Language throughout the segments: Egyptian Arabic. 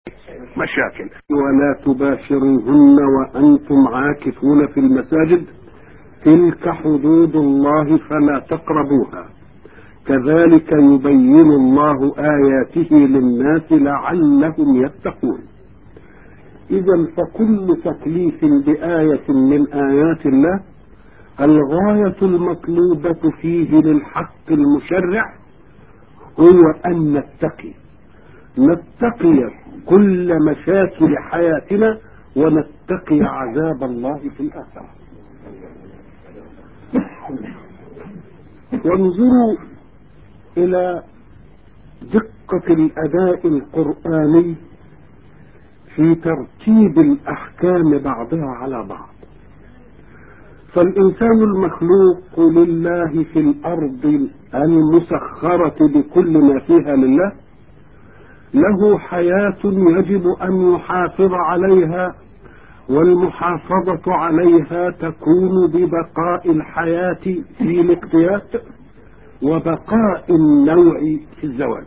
مشاكل ولا تباشروهن وأنتم عاكفون في المساجد تلك حدود الله فلا تقربوها كذلك يبين الله آياته للناس لعلهم يتقون إذا فكل تكليف بآية من آيات الله الغاية المطلوبة فيه للحق المشرع هو أن نتقي نتقي كل مشاكل حياتنا ونتقي عذاب الله في الآخرة وانظروا إلى دقة الأداء القرآني في ترتيب الأحكام بعضها على بعض فالإنسان المخلوق لله في الأرض المسخرة بكل ما فيها لله له حياة يجب أن يحافظ عليها والمحافظة عليها تكون ببقاء الحياة في الاقتيات وبقاء النوع في الزواج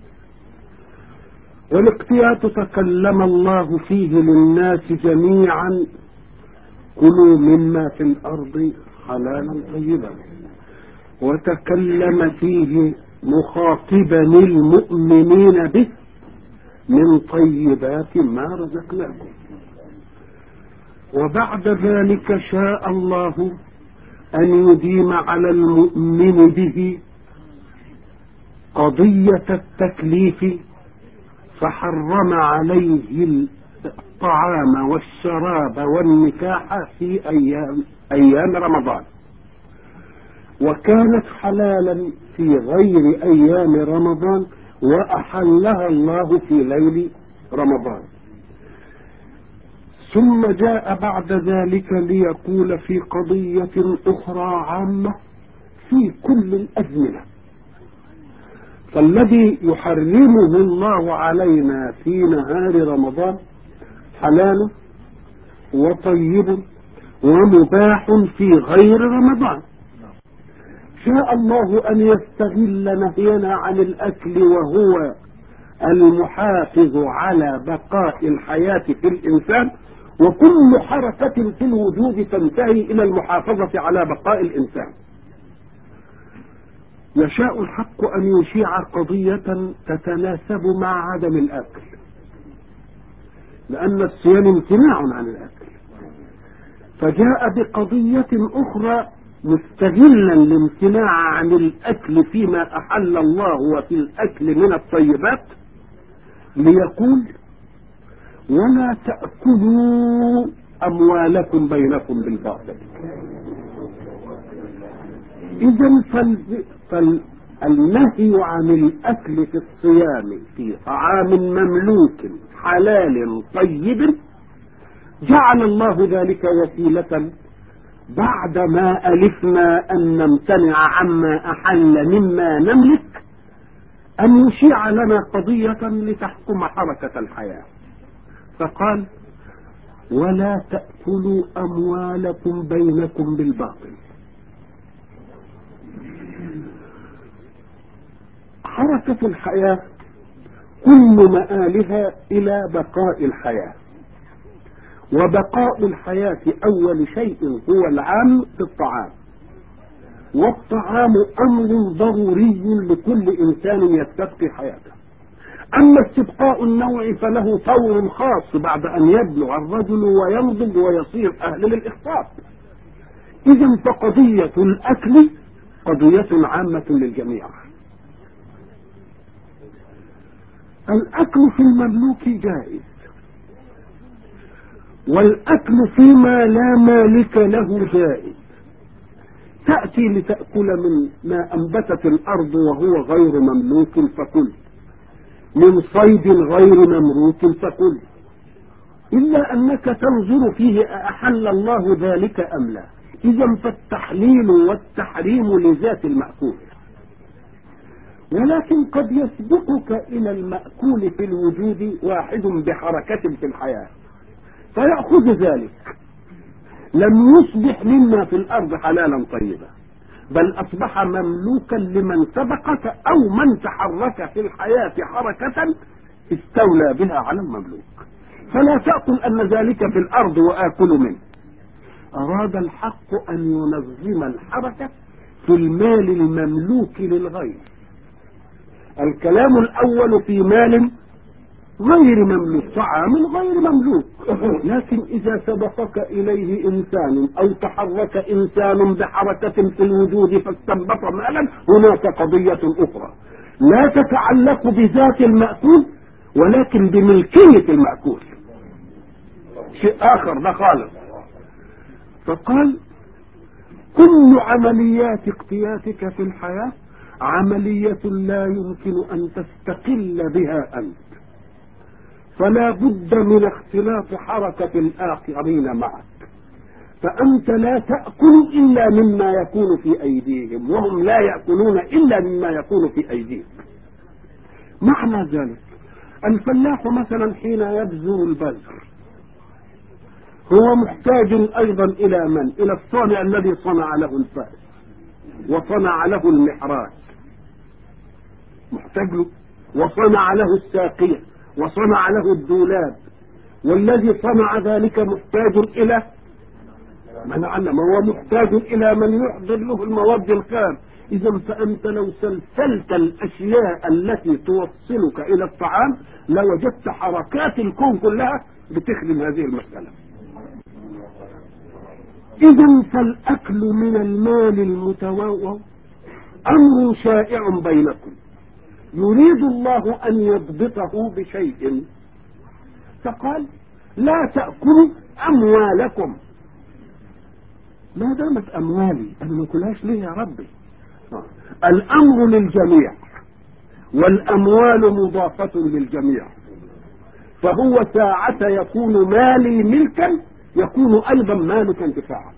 والاقتيات تكلم الله فيه للناس جميعا كلوا مما في الأرض حلالا طيبا وتكلم فيه مخاطبا المؤمنين به من طيبات ما رزقناكم وبعد ذلك شاء الله أن يديم على المؤمن به قضية التكليف فحرم عليه الطعام والشراب والنكاح في أيام أيام رمضان وكانت حلالا في غير أيام رمضان وأحلها الله في ليل رمضان ثم جاء بعد ذلك ليقول في قضية أخرى عامة في كل الأزمنة فالذي يحرمه الله علينا في نهار رمضان حلال وطيب ومباح في غير رمضان شاء الله أن يستغل نهينا عن الأكل وهو المحافظ على بقاء الحياة في الإنسان وكل حركة في الوجود تنتهي إلى المحافظة على بقاء الإنسان يشاء الحق أن يشيع قضية تتناسب مع عدم الأكل لأن الصيام امتناع عن الأكل فجاء بقضية أخرى مستغلا الامتناع عن الأكل فيما أحل الله وفي الأكل من الطيبات ليقول ولا تأكلوا أموالكم بينكم بالباطل إذا فال... فالنهي عن الأكل في الصيام في طعام مملوك حلال طيب جعل الله ذلك وسيلة بعدما ألفنا أن نمتنع عما أحل مما نملك أن يشيع لنا قضية لتحكم حركة الحياة فقال ولا تأكلوا أموالكم بينكم بالباطل حركة الحياة كل مآلها إلى بقاء الحياة وبقاء الحياة أول شيء هو العام في الطعام والطعام أمر ضروري لكل إنسان يستبقي حياته أما استبقاء النوع فله طور خاص بعد أن يبلغ الرجل وينضج ويصير أهل للإخفاق إذا فقضية الأكل قضية عامة للجميع الأكل في المملوك جائز والأكل فيما لا مالك له جائز تأتي لتأكل من ما أنبتت الأرض وهو غير مملوك فكل من صيد غير مملوك فكل إلا أنك تنظر فيه أحل الله ذلك أم لا إذا فالتحليل والتحريم لذات المأكول ولكن قد يسبقك إلى المأكول في الوجود واحد بحركة في الحياة فيأخذ ذلك لم يصبح مما في الأرض حلالا طيبا بل أصبح مملوكا لمن سبقك أو من تحرك في الحياة حركة استولى بها على المملوك فلا تأكل أن ذلك في الأرض وآكل منه أراد الحق أن ينظم الحركة في المال المملوك للغير الكلام الأول في مال غير مملوك طعام غير مملوك لكن إذا سبقك إليه إنسان أو تحرك إنسان بحركة في الوجود فاستنبط مالا هناك قضية أخرى لا تتعلق بذات المأكول ولكن بملكية المأكول شيء آخر ده خالص فقال كل عمليات اقتياتك في الحياة عملية لا يمكن أن تستقل بها أنت فلا بد من اختلاط حركة الآخرين معك فأنت لا تأكل إلا مما يكون في أيديهم وهم لا يأكلون إلا مما يكون في أيديهم معنى ذلك الفلاح مثلا حين يبذر البذر هو محتاج أيضا إلى من؟ إلى الصانع الذي صنع له الفأس وصنع له المحراث محتاج له وصنع له الساقية وصنع له الدولاب والذي صنع ذلك محتاج إلى من علم هو محتاج إلى من يحضر له المواد الخام إذا فأنت لو سلسلت الأشياء التي توصلك إلى الطعام لوجدت حركات الكون كلها بتخدم هذه المسألة إذا فالأكل من المال المتواضع أمر شائع بينكم يريد الله أن يضبطه بشيء فقال لا تأكلوا أموالكم ما دامت أموالي أنا ما أكلهاش ليه يا ربي الأمر للجميع والأموال مضافة للجميع فهو ساعة يكون مالي ملكا يكون أيضا مالك انتفاعا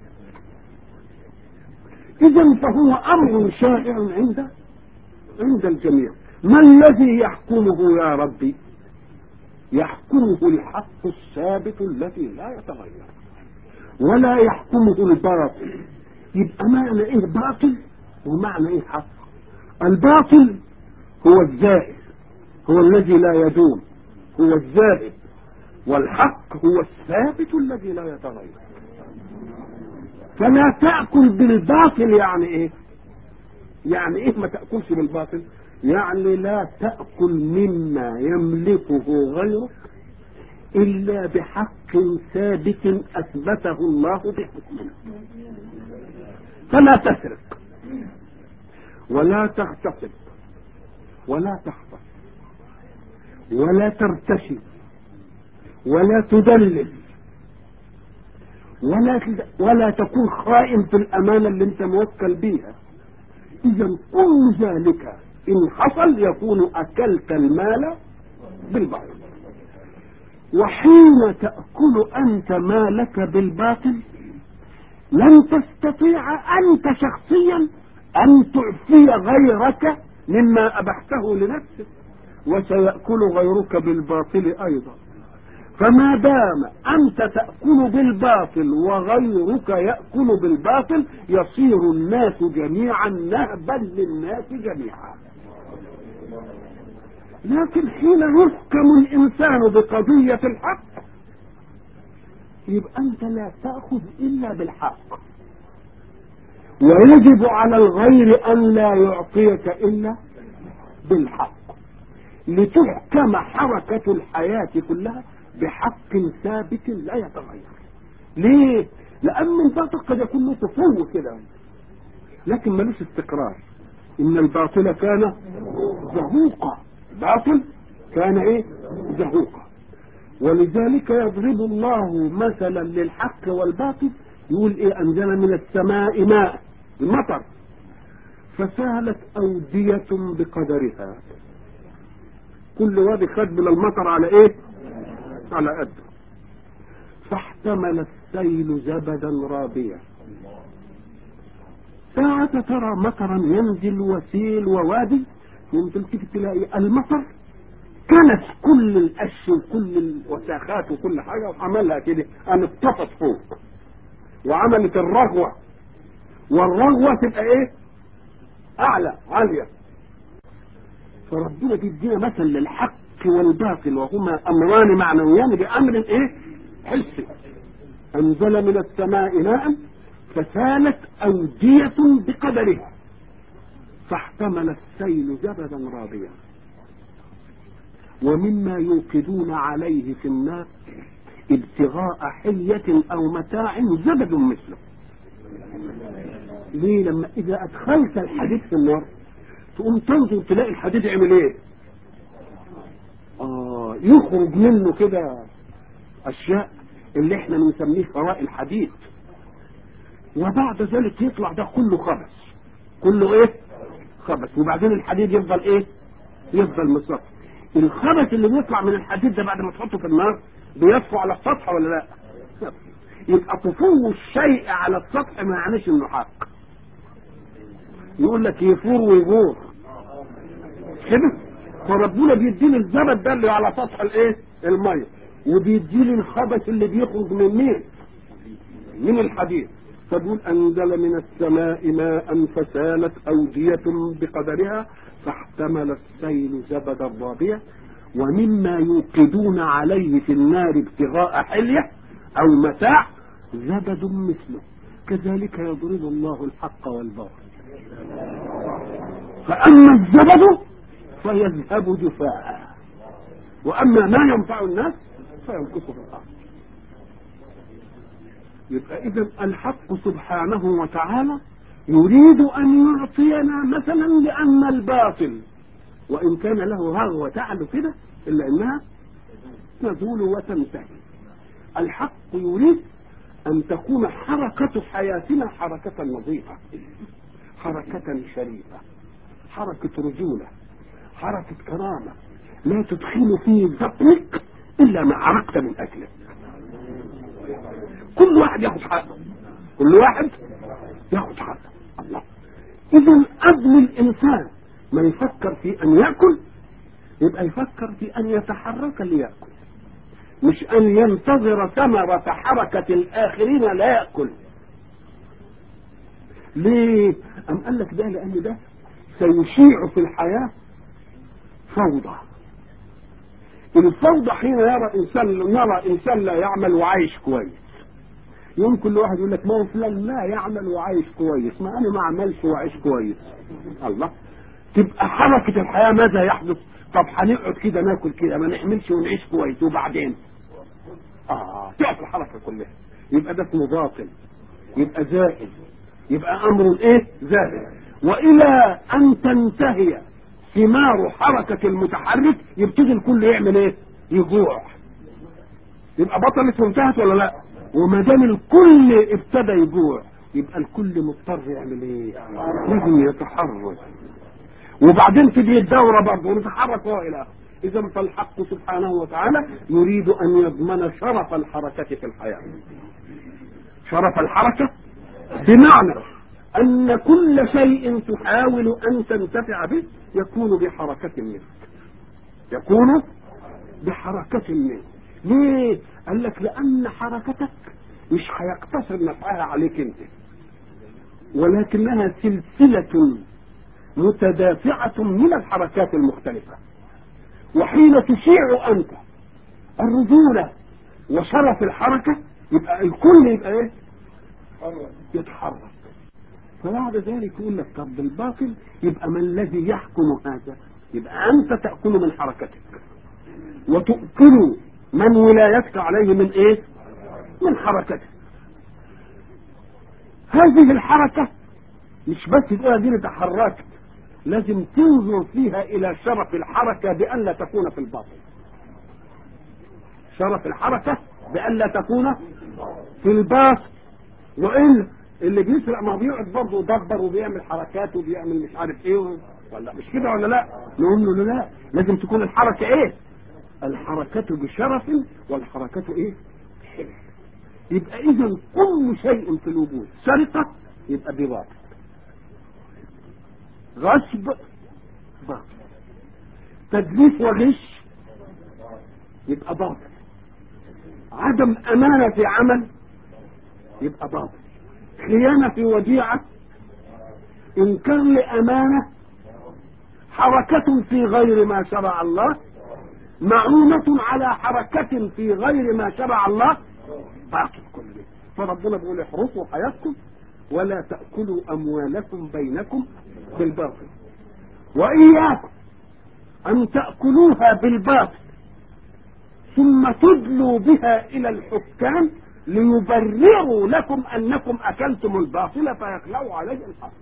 إذا فهو أمر شائع عند عند الجميع ما الذي يحكمه يا ربي يحكمه الحق الثابت الذي لا يتغير ولا يحكمه الباطل يبقى معنى ايه باطل ومعنى ايه حق الباطل هو الزائد هو الذي لا يدوم هو الزائد والحق هو الثابت الذي لا يتغير فلا تأكل بالباطل يعني ايه يعني ايه ما تأكلش بالباطل يعني لا تأكل مما يملكه غيرك إلا بحق ثابت أثبته الله بحكمه فلا تسرق ولا تغتصب ولا تخطف ولا ترتشي ولا تدلل ولا ولا تكون خائن في الأمانة اللي أنت موكل بيها إذا كل ذلك إن حصل يكون أكلت المال بالباطل وحين تأكل أنت مالك بالباطل لن تستطيع أنت شخصيا أن تعفي غيرك مما أبحته لنفسك وسيأكل غيرك بالباطل أيضا فما دام أنت تأكل بالباطل وغيرك يأكل بالباطل يصير الناس جميعا نهبا للناس جميعا لكن حين يحكم الإنسان بقضية الحق يبقى أنت لا تأخذ إلا بالحق ويجب على الغير أن لا يعطيك إلا بالحق لتحكم حركة الحياة كلها بحق ثابت لا يتغير ليه لان الباطل قد يكون له تصور كده لكن ملوش استقرار ان الباطل كان زهوقا باطل كان ايه زهوقا ولذلك يضرب الله مثلا للحق والباطل يقول ايه انزل من السماء ماء المطر فسالت اودية بقدرها كل وادي خد من المطر على ايه على قده فاحتمل السيل زبدا رابيا ساعة ترى مطرا ينزل وسيل ووادي يمكن تلتفت تلاقي المطر كانت كل القش وكل الوساخات وكل حاجة وعملها كده قام اتطفت فوق وعملت الرغوة والرغوة تبقى ايه اعلى عالية فربنا بيدينا مثل للحق الحق والباطل وهما امران معنويان بامر ايه حسي انزل من السماء ماء فسالت اودية بقدرها فاحتمل السيل زبدا رابيا ومما يوقدون عليه في النار ابتغاء حية او متاع زبد مثله ليه لما اذا ادخلت الحديد في النار تقوم تنظر تلاقي الحديد يعمل ايه اه يخرج منه كده اشياء اللي احنا بنسميه فراء الحديد وبعد ذلك يطلع ده كله خبث كله ايه خبث وبعدين الحديد يفضل ايه يفضل مصفى الخبث اللي بيطلع من الحديد ده بعد ما تحطه في النار بيطفو على السطح ولا لا يبقى طفو الشيء على السطح ما يعنيش انه حق يقول لك يفور ويغور كده فربنا بيديني الزبد ده اللي على سطح الايه الميه وبيديني الخبث اللي بيخرج من مين من الحديد فبيقول انزل من السماء ماء فسالت اودية بقدرها فاحتمل السيل زبدا رابيا ومما يوقدون عليه في النار ابتغاء حلية او متاع زبد مثله كذلك يضرب الله الحق والباطل فاما الزبد فيذهب جفاء واما ما ينفع الناس فيمكث في الارض يبقى اذا الحق سبحانه وتعالى يريد ان يعطينا مثلا لان الباطل وان كان له هغوة تعلو كده الا انها تزول وتنتهي الحق يريد ان تكون حركة حياتنا حركة نظيفة حركة شريفة حركة رجولة حركة كرامة لا تدخل في بطنك الا ما عرقت من اجله كل واحد ياخد حقه كل واحد ياخد حقه الله اذا قبل الانسان ما يفكر في ان ياكل يبقى يفكر في ان يتحرك ليأكل مش ان ينتظر ثمرة حركة الاخرين لا يأكل ليه ام قال لك ده لان ده سيشيع في الحياة فوضى الفوضى حين يرى انسان نرى انسان لا يعمل وعايش كويس يوم كل واحد يقول لك ما هو فلان لا يعمل وعايش كويس ما انا ما اعملش وعايش كويس الله تبقى حركة الحياة ماذا يحدث طب هنقعد كده ناكل كده ما نعملش ونعيش كويس وبعدين اه تقف الحركة كلها يبقى ده اسمه باطل يبقى زائد يبقى امر ايه زائد والى ان تنتهي ثمار حركة المتحرك يبتدي الكل يعمل ايه يجوع يبقى بطلت وانتهت ولا لا وما دام الكل ابتدى يجوع يبقى الكل مضطر يعمل ايه لازم يتحرك وبعدين تجي الدورة برضه ونتحرك والى اخره اذا فالحق سبحانه وتعالى يريد ان يضمن شرف الحركة في الحياة شرف الحركة بمعنى ان كل شيء تحاول ان تنتفع به يكون بحركة منك يكون بحركة منك ليه قال لك لان حركتك مش هيقتصر نفعها عليك انت ولكنها سلسلة متدافعة من الحركات المختلفة وحين تشيع انت الرجولة وشرف الحركة يبقى الكل يبقى ايه يتحرك فبعد ذلك يقول لك طب الباطل يبقى ما الذي يحكم هذا يبقى انت تأكل من حركتك وتؤكل من ولايتك عليه من ايه من حركتك هذه الحركة مش بس تقول دي تحركت لازم تنظر فيها الى شرف الحركة بان لا تكون في الباطل شرف الحركة بان لا تكون في الباطل والا اللي بيسرق ما بيقعد برضه يدبر وبيعمل حركات وبيعمل مش عارف ايه ولا مش كده ولا لا نقول له لا لازم تكون الحركة ايه الحركة بشرف والحركة ايه حلف يبقى اذا كل شيء في الوجود سرقة يبقى بباطل غصب باطل تدليس وغش يبقى باطل عدم امانة في عمل يبقى باطل خيانة في وديعة انكار لامانة حركة في غير ما شرع الله معونة على حركة في غير ما شرع الله باطل كل ده فربنا بيقول احرصوا حياتكم ولا تأكلوا أموالكم بينكم بالباطل وإياكم أن تأكلوها بالباطل ثم تدلوا بها إلى الحكام ليبرروا لكم أنكم أكلتم الباطل فيخلعوا عليه الحق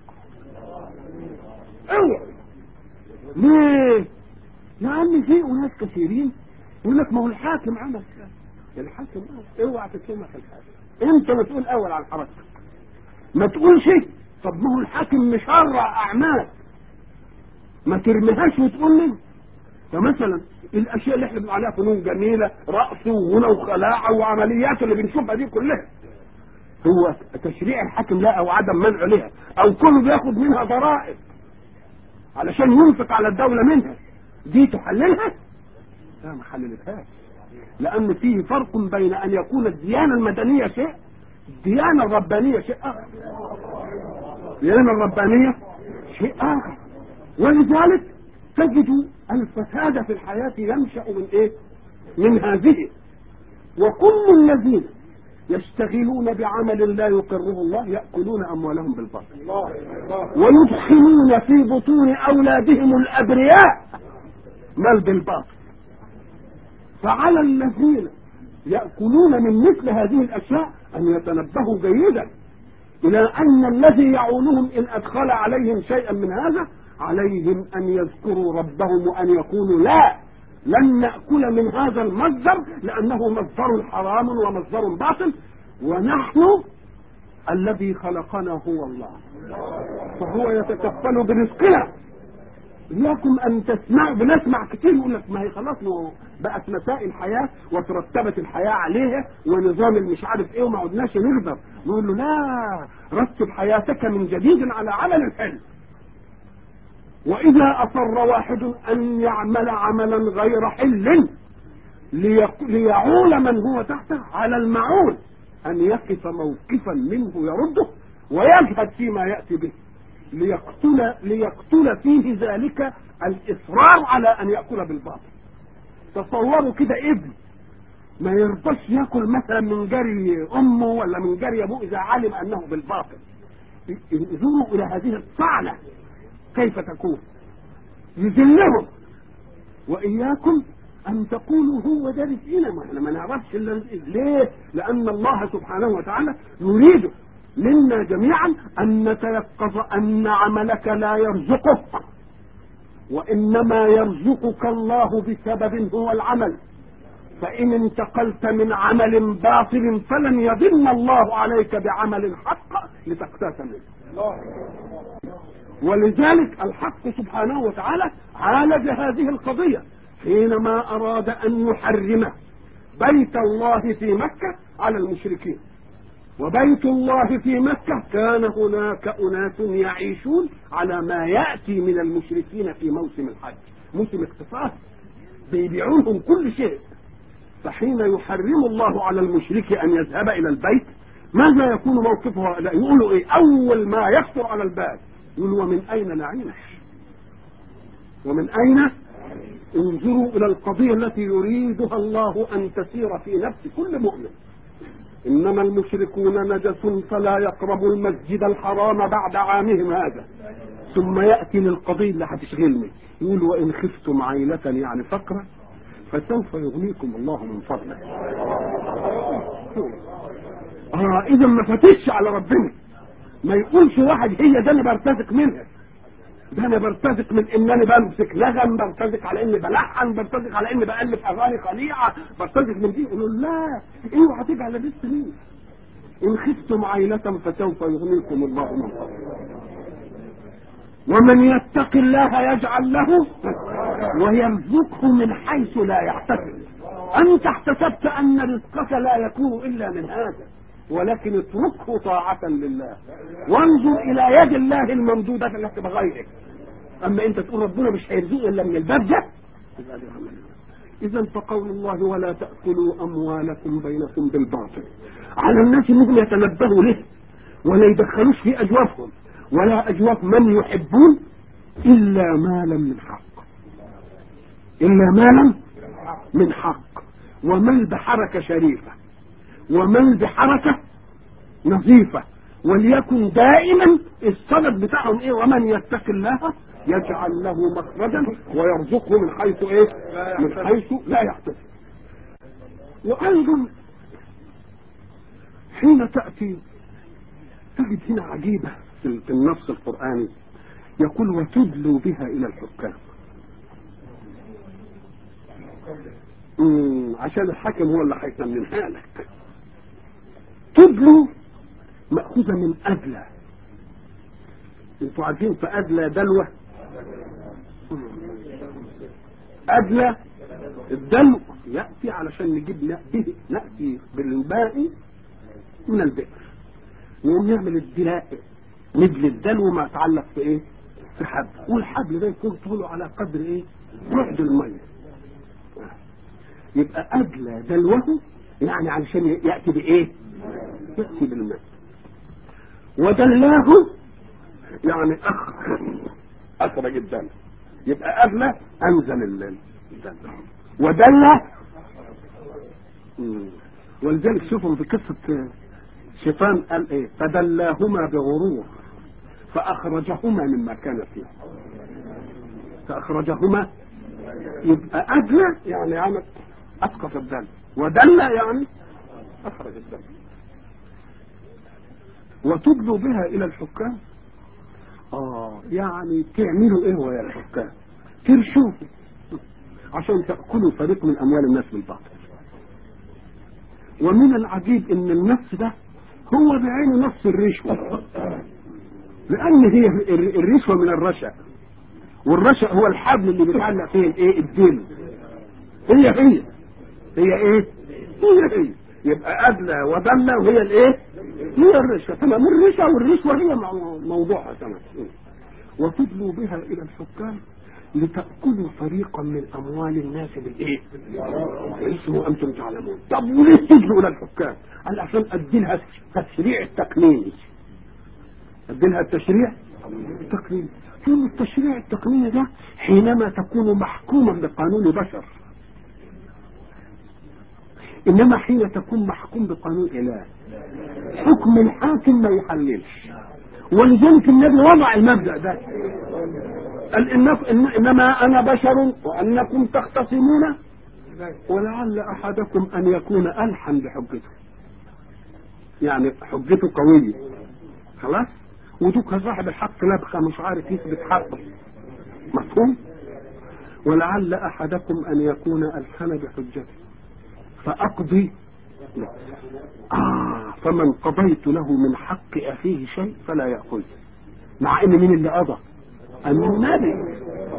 اوعوا ليه؟ لأن في أناس كثيرين يقول لك ما هو الحاكم عمل كذا الحاكم اوعى تتكلم في الحاكم انت مسؤول اول عن حركتك ما تقولش طب ما هو الحاكم مشرع اعمال ما ترميهاش وتقول لي فمثلا الاشياء اللي احنا بنقول عليها فنون جميله رقص وغنى وخلاعه وعمليات اللي بنشوفها دي كلها هو تشريع الحاكم لا او عدم منعه لها او كله بياخد منها ضرائب علشان ينفق على الدوله منها دي تحللها لا ما حللتهاش لان فيه فرق بين ان يكون الديانه المدنيه شيء الديانه الربانيه شيء اخر الديانه الربانيه شيء اخر ولذلك تجد الفساد في الحياه ينشا من ايه من هذه وكل الذين يشتغلون بعمل لا يقره الله ياكلون اموالهم بالباطل ويدخلون في بطون اولادهم الابرياء مال بالباطل فعلى الذين يأكلون من مثل هذه الأشياء أن يتنبهوا جيدا إلى أن الذي يعولهم إن أدخل عليهم شيئا من هذا عليهم أن يذكروا ربهم وأن يقولوا لا لن نأكل من هذا المصدر لأنه مصدر حرام ومصدر باطل ونحن الذي خلقنا هو الله فهو يتكفل برزقنا إياكم أن تسمعوا بنسمع كتير يقول لك ما هي خلاص بقت مسائل حياة وترتبت الحياة عليها ونظام مش عارف إيه وما عدناش نقدر نقول له لا رتب حياتك من جديد على عمل الحلم وإذا أصر واحد أن يعمل عملا غير حل ليعول من هو تحته على المعول أن يقف موقفا منه يرده ويجهد فيما يأتي به ليقتل ليقتل فيه ذلك الاصرار على ان ياكل بالباطل تصوروا كده ابن ما يرضاش ياكل مثلا من جري امه ولا من جري ابوه اذا علم انه بالباطل انظروا الى هذه الطعنه كيف تكون يذلهم واياكم ان تقولوا هو ده رزقنا ما احنا ما نعرفش الا ليه؟ لان الله سبحانه وتعالى يريد منا جميعا ان نتيقظ ان عملك لا يرزقك وانما يرزقك الله بسبب هو العمل فان انتقلت من عمل باطل فلن يضن الله عليك بعمل حق لتقتات منه ولذلك الحق سبحانه وتعالى عالج هذه القضية حينما أراد أن يحرم بيت الله في مكة على المشركين وبيت الله في مكة كان هناك أناس يعيشون على ما يأتي من المشركين في موسم الحج موسم اقتصاد بيبيعونهم كل شيء فحين يحرم الله على المشرك أن يذهب إلى البيت ماذا يكون موقفه يقولوا إيه أول ما يخطر على البال يقول ومن أين نعيش ومن أين انظروا إلى القضية التي يريدها الله أن تسير في نفس كل مؤمن إنما المشركون نجس فلا يقربوا المسجد الحرام بعد عامهم هذا ثم يأتي للقضية اللي هتشغلني يقول وإن خفتم عيلة يعني فقرة فسوف يغنيكم الله من فضله اه اذا ما فتش على ربنا ما يقولش واحد هي ده انا برتزق منها ده انا برتزق من انني بمسك لغم برتزق على اني بلحن برتزق على اني بالف اغاني خليعه برتزق من دي يقولوا لا اوعى تجعل لبس مين ان خفتم عيلة فسوف يغنيكم الله من فضله ومن يتق الله يجعل له ويرزقه من حيث لا يحتسب انت احتسبت ان رزقك لا يكون الا من هذا ولكن اتركه طاعة لله وانظر الى يد الله الممدودة التي بغيرك اما انت تقول ربنا مش هيرزقه الا من الباب ده اذا فقول الله ولا تأكلوا اموالكم بينكم بالباطل على الناس انهم يتنبهوا له ولا يدخلوش في اجوافهم ولا اجواف من يحبون الا مالا من حق الا مالا من حق ومل بحركة شريفة ومل بحركة نظيفة وليكن دائما السبب بتاعهم ايه ومن يتق الله يجعل له مخرجا ويرزقه من حيث ايه من حيث لا يحتسب وايضا حين تأتي تجد هنا عجيبة في في النص القرآني يقول وتدلوا بها إلى الحكام مم، عشان الحاكم هو اللي هيتممها لك تدلوا مأخوذة من أدلى انتوا عارفين في أدلى دلوة أدلى الدلو يأتي علشان نجيب لا- به نأتي بالماء من البئر يقوم يعمل الدلاء مثل الدلو ما يتعلق في ايه؟ في حبل والحبل ده يكون طوله على قدر ايه؟ بعد الميه يبقى أدلى دلوه يعني علشان يأتي بإيه؟ يأتي بالماء ودلاه يعني أخرج أخرج الدم يبقى أدلى أنزل ال- الدم ودلى مم. ولذلك شوفوا في قصة شيطان قال ايه فدلاهما بغرور فأخرجهما مما كان فيه فأخرجهما يبقى أدلى يعني عمل أسقط الدم ودلى يعني أخرج الدم وتدلوا بها إلى الحكام آه يعني تعملوا إيه ويا الحكام ترشوه عشان تأكلوا فريق من أموال الناس بالباطل ومن العجيب ان النص ده هو بعينه نص الرشوة لان هي الر- الرشوة من الرشا والرشا هو الحبل اللي بيتعلق فيه الايه الدين هي هي هي ايه هي هي يبقى أدلى وضلى وهي الايه هي الرشوة تمام الرشا والرشوة هي مو- موضوعها تمام وتدلوا بها الى الحكام لتأكلوا فريقا من أموال الناس بالإيه؟ اسمه أنتم تعلمون طب وليه تدلوا إلى الحكام؟ قال عشان أدي لها تشريع التقنيني أدي لها التشريع التقنيني ثم التشريع التقنيني ده حينما تكون محكوما بقانون بشر إنما حين تكون محكوم بقانون إله حكم الحاكم ما يحللش ولذلك النبي وضع المبدأ ده قال إنك إن إنما أنا بشر وأنكم تختصمون ولعل أحدكم أن يكون ألحن بحجته يعني حجته قوية خلاص ودوك صاحب الحق لبخة مش عارف يثبت حقه مفهوم ولعل أحدكم أن يكون ألحن بحجته فأقضي لا. آه فمن قضيت له من حق أخيه شيء فلا يأخذ مع إن مين اللي قضى النبي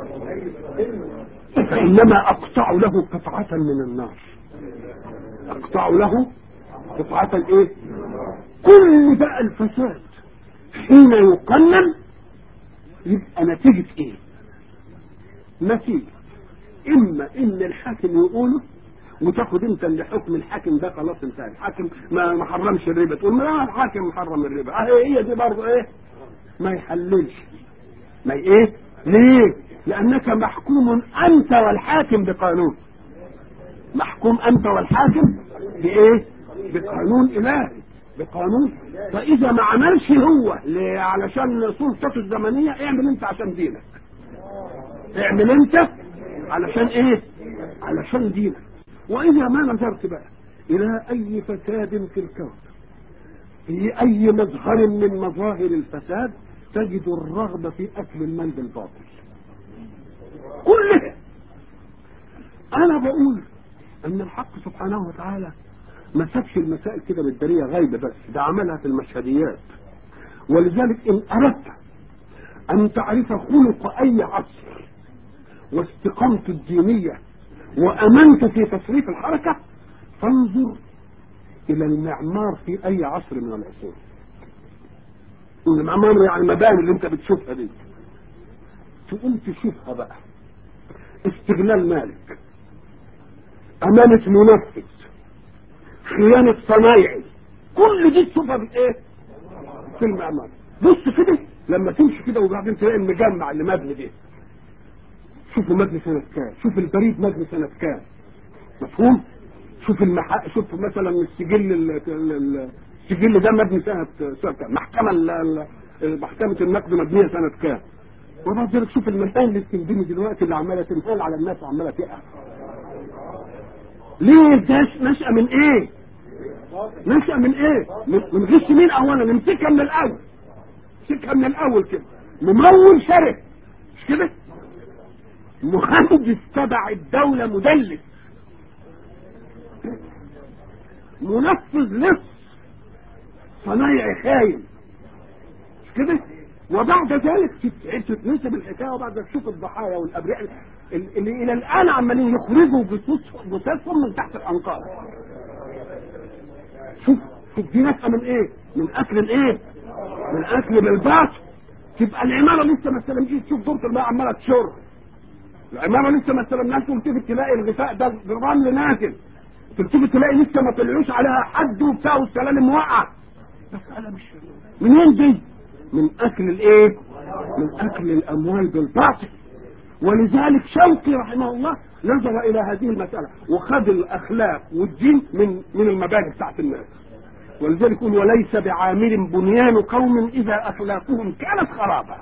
فإنما أقطع له قطعة من النار أقطع له قطعة إيه كل بقى الفساد حين يقنن يبقى نتيجة إيه نتيجة إما إن الحاكم يقوله وتاخد انت اللي حكم الحاكم ده خلاص انتهى الحاكم ما ما حرمش الربا تقول ما الحاكم محرم الربا اه هي دي برضه ايه ما يحللش ما ي- ايه ليه لانك محكوم انت والحاكم بقانون محكوم انت والحاكم بايه بقانون الهي بقانون فاذا ما عملش هو ل- علشان سلطته الزمنيه اعمل انت عشان دينك اعمل انت علشان ايه علشان دينك واذا ما نظرت بقى الى اي فساد في الكون في اي مظهر من مظاهر الفساد تجد الرغبة في اكل المال بالباطل كلها انا بقول ان الحق سبحانه وتعالى ما سابش المسائل كده بالدارية غايبة بس ده عملها في المشهديات ولذلك ان اردت ان تعرف خلق اي عصر واستقامته الدينية وامنت في تصريف الحركة فانظر الى المعمار في اي عصر من العصور المعمار يعني المباني اللي انت بتشوفها دي تقوم تشوفها بقى استغلال مالك امانة منفذ خيانة صنايعي كل دي تشوفها في ايه في المعمار بص كده لما تمشي كده وبعدين تلاقي المجمع اللي مبني ده شوف المبني سنة كام شوف البريد مبني سنة كام مفهوم شوف المح... شوف مثلا السجل ال... ال- السجل ده مبني سنه سنه كام؟ محكمه ال... ال- محكمه النقد مبنيه سنه كام وبعد ذلك شوف المهان اللي بتنبني دلوقتي اللي عماله تنهال على الناس وعماله تقع ليه ده نشأة من ايه نشأة من ايه من من غش مين اولا نمسكها من الاول نمسكها من الاول كده ممول شرف مش كده مهندس تبع الدولة مدلس منفذ لص صنايعي خاين مش كده وبعد ذلك تت- تتنسب الحكايه وبعد ذلك تشوف الضحايا والابرياء ال- اللي الى الان عمالين يخرجوا جثث- جثثهم من تحت الانقاض شوف شوف دي نشأة من ايه؟ من اكل الايه؟ من اكل بالباطل تبقى العماره لسه ما استلمتش تشوف دورة الماء عماله تشر العماره لسه ما استلمناش تلتفت تلاقي الغفاء ده الرمل نازل تلتفت تلاقي لسه ما طلعوش عليها حد وبتاع والسلالم واقعه مسألة مش منين دي؟ من اكل الايه؟ من اكل الاموال بالباطل ولذلك شوقي رحمه الله نظر الى هذه المسألة وخذ الاخلاق والدين من من المبادئ بتاعت الناس ولذلك يقول وليس بعامل بنيان قوم اذا اخلاقهم كانت خرابا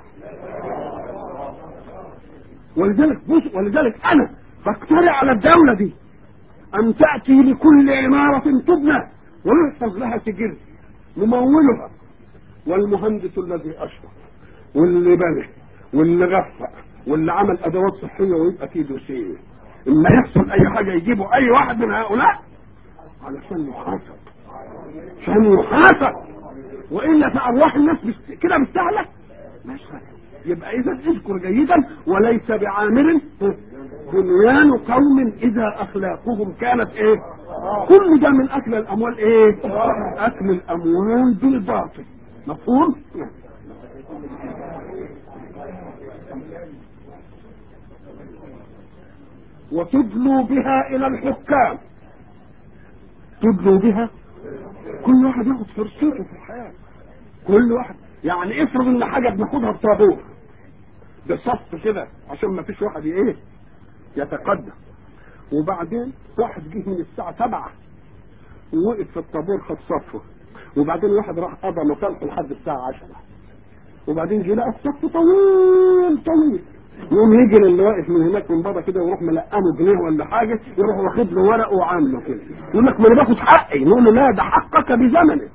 ولذلك بص ولذلك انا بقترح على الدولة دي ان تأتي لكل عمارة تبنى ويحفظ لها سجل ممولها والمهندس الذي اشرف واللي بنى واللي غفق واللي عمل ادوات صحيه ويبقى فيه دوسيه اما يحصل اي حاجه يجيبوا اي واحد من هؤلاء علشان يحاسب عشان يحاسب والا فارواح الناس بس- كده مستهلك مش فاهم. يبقى اذا اذكر جيدا وليس بعامر بنيان قوم اذا اخلاقهم كانت ايه كل ده من اكل الاموال ايه اكل الاموال بالباطل مفهوم وتدلوا بها الى الحكام تدلوا بها كل واحد ياخد فرصته في الحياه كل واحد يعني افرض ان حاجه بناخدها بطابور بصف كده عشان ما فيش واحد ايه يتقدم وبعدين واحد جه من الساعه 7 ووقف في الطابور خد صفه وبعدين واحد راح قضى مكانته لحد الساعه 10 وبعدين جه لقى الصف طويل طويل يقوم يجي اللي واقف من هناك من بره كده ويروح ملقمه جنيه ولا حاجه يروح واخد له ورقه وعامله كده يقول لك ما انا باخد حقي نقول له لا ده حقك بزمنه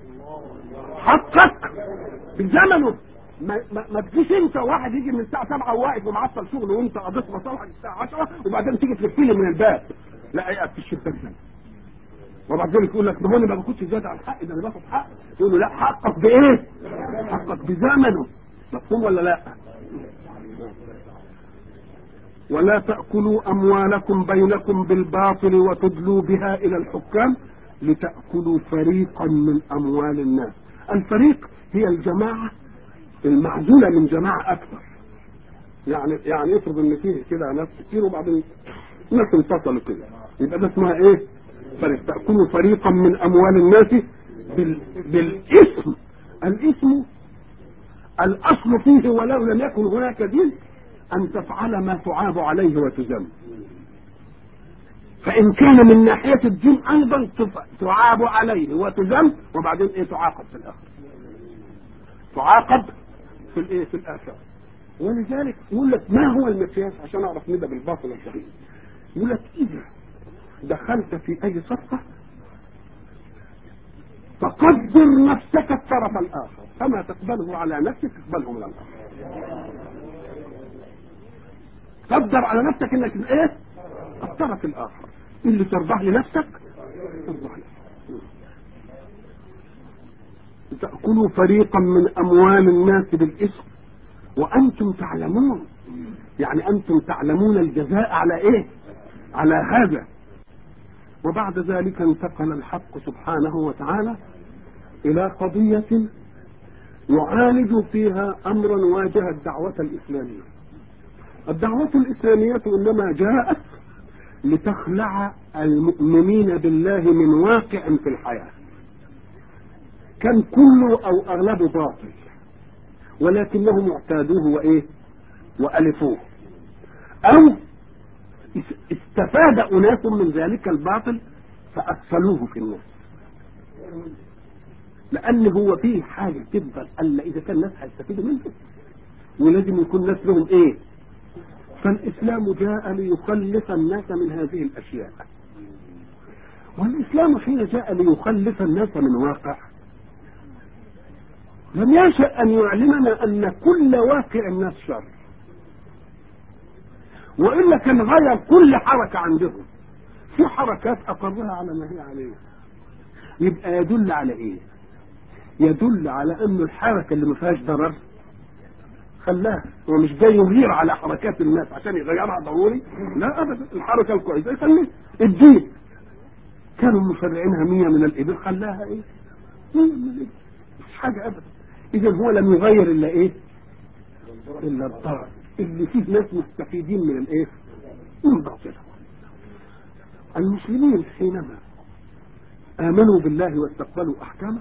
حقك بزمنه ما, ما, ما تجيش انت واحد يجي من الساعه 7 وواقف ومعطل شغله وانت قضيت مصالحك الساعه 10 وبعدين تيجي تلفيلي من الباب لا ايه في الشباك ده وبعد ذلك يقول لك ما هو انا ما باخدش زياده عن حقي ده انا باخد حق يقول له لا حقك بايه؟ حقك بزمنه مفهوم ولا لا؟ ولا تأكلوا أموالكم بينكم بالباطل وتدلوا بها إلى الحكام لتأكلوا فريقا من أموال الناس الفريق هي الجماعة المعزولة من جماعة أكثر يعني يعني افرض ان فيه كده ناس كتير وبعدين ناس انفصلوا كده يبقى ده اسمها ايه؟ فريق تأكلوا فريقا من أموال الناس بال... بالاسم الاسم الأصل فيه ولو لم يكن هناك دين أن تفعل ما تعاب عليه وتذم فإن كان من ناحية الدين أيضا تف- تعاب عليه وتذم وبعدين إيه تعاقب في الآخر تعاقب في الإيه في الآخر ولذلك يقول لك ما هو المقياس عشان أعرف ندى بالباطل الصحيح يقول لك إذا دخلت في أي صفقة فقدر نفسك الطرف الآخر فما تقبله على نفسك تقبله من الآخر قدر على نفسك انك ايه الطرف الاخر اللي ترضاه لنفسك ترضاه لنفسك تأكلوا فريقا من أموال الناس بالإثم وأنتم تعلمون يعني أنتم تعلمون الجزاء على إيه على هذا وبعد ذلك انتقل الحق سبحانه وتعالى إلى قضية يعالج فيها أمرا واجه الدعوة الإسلامية الدعوة الإسلامية إنما جاءت لتخلع المؤمنين بالله من واقع في الحياة كان كله أو أغلبه باطل ولكنهم اعتادوه وإيه وألفوه أو استفاد أناس من ذلك الباطل فأدخلوه في الناس لأن هو فيه حاجة تفضل ألا إذا كان الناس هيستفيدوا منه ولازم يكون الناس لهم إيه فالإسلام جاء ليخلص الناس من هذه الأشياء والإسلام حين جاء ليخلص الناس من واقع لم يشأ أن يعلمنا أن كل واقع الناس شر وإلا كان غير كل حركة عندهم في حركات أقرها على ما هي عليه يبقى يدل على إيه يدل على أن الحركة اللي ما فيهاش ضرر خلاها هو مش جاي يغير على حركات الناس عشان يغيرها ضروري لا أبدا الحركة الكويسة يخليها الدين كانوا مشرعينها مية من الإبل خلاها إيه مية من الإبل مش حاجة أبدا إذا هو لم يغير إلا إيه إلا الضرر اللي فيه ناس مستفيدين من الإيه من باطلها المسلمين حينما آمنوا بالله واستقبلوا أحكامه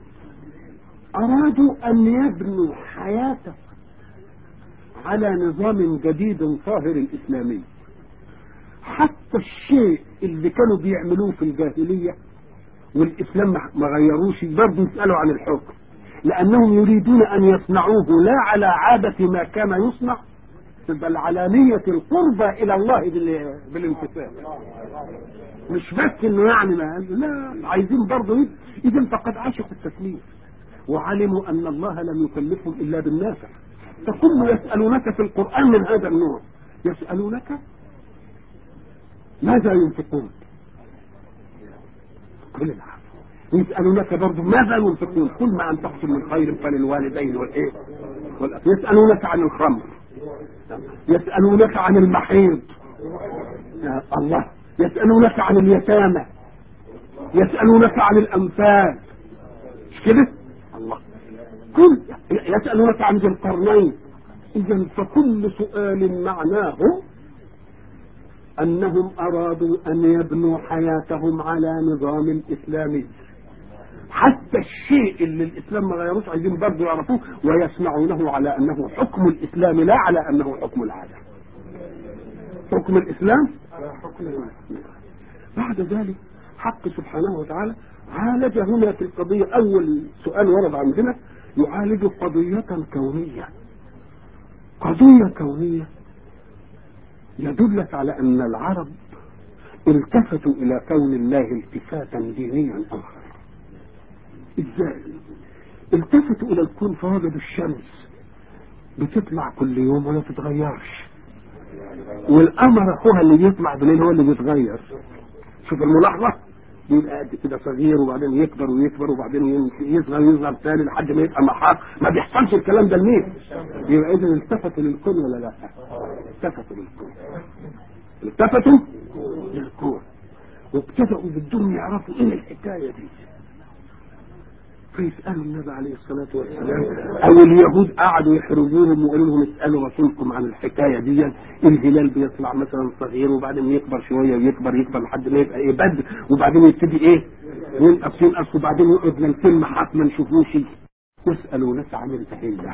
أرادوا أن يبنوا حياته على نظام جديد طاهر إسلامي حتى الشيء اللي كانوا بيعملوه في الجاهلية والإسلام ما غيروش برضه يسألوا عن الحكم لأنهم يريدون أن يصنعوه لا على عادة ما كان يصنع بل على نية القربى إلى الله بالانتساب مش بس إنه يعني ما لا عايزين برضه إذا فقد عاشقوا التسليم وعلموا أن الله لم يكلفهم إلا بالنافع فكل يسألونك في القرآن من هذا النوع يسألونك ماذا ينفقون كل العام يسألونك برضه ماذا ينفقون كل ما أنفقتم من خير فللوالدين والإيه يسألونك عن الخمر يسألونك عن المحيض يا الله يسألونك عن اليتامى يسألونك عن الأنفال مش كده الله كل يسألونك عن ذي القرنين إذا فكل سؤال معناه أنهم أرادوا أن يبنوا حياتهم على نظام إسلامي حتى الشيء اللي الإسلام ما غيروش عايزين برضه يعرفوه ويسمعونه على أنه حكم الإسلام لا على أنه حكم العادة حكم الإسلام على حكم العادة بعد ذلك حق سبحانه وتعالى عالج هنا في القضية أول سؤال ورد عندنا يعالج قضية كونية قضية كونية يدلك على أن العرب التفتوا إلى كون الله التفاتا دينيا آخر إزاي؟ التفتوا إلى الكون فوجدوا الشمس بتطلع كل يوم ولا تتغيرش والقمر أخوها اللي بيطلع بالليل هو اللي بيتغير شوف الملاحظة يبقى قد كده صغير وبعدين يكبر ويكبر وبعدين يصغر يصغر تاني لحد ما يبقى محاق ما بيحصلش الكلام ده لمين؟ يبقى اذا التفتوا للكون ولا لا؟ التفتوا للكون التفتوا للكون وابتدأوا بدهم يعرفوا ايه الحكاية دي فيسألوا النبي عليه الصلاة والسلام أو اليهود قعدوا يحرجوهم وقالوا لهم اسألوا رسولكم عن الحكاية دي الهلال بيطلع مثلا صغير وبعدين يكبر شوية ويكبر يكبر لحد ما يبقى ايه بدر وبعدين يبتدي ايه ينقص ينقص وبعدين يقعد للفيلم حق ما نشوفوش يسألونك عن الأهلة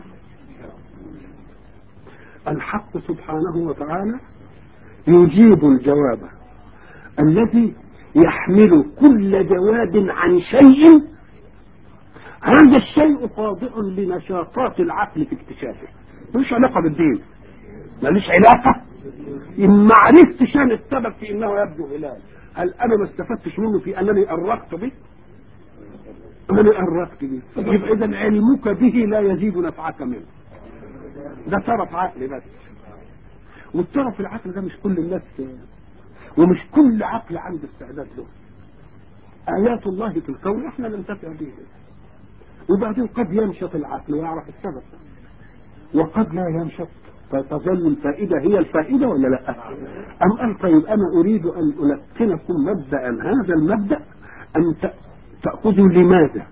الحق سبحانه وتعالى يجيب الجواب الذي يحمل كل جواب عن شيء هذا الشيء خاضع لنشاطات العقل في اكتشافه ملوش علاقه بالدين ملوش علاقه ان ما عرفتش انا السبب في انه يبدو هلال هل انا ما استفدتش منه في انني ارقت به انا ارقت به يبقى اذا علمك به لا يزيد نفعك منه ده طرف عقل بس والطرف العقل ده مش كل الناس ومش كل عقل عنده استعداد له آيات الله في الكون احنا ننتفع بها وبعدين قد ينشط العقل ويعرف السبب وقد لا ينشط فتظل الفائدة هي الفائدة ولا لا أم قال طيب أنا أريد أن ألقنكم مبدأ هذا المبدأ أن تأخذوا لماذا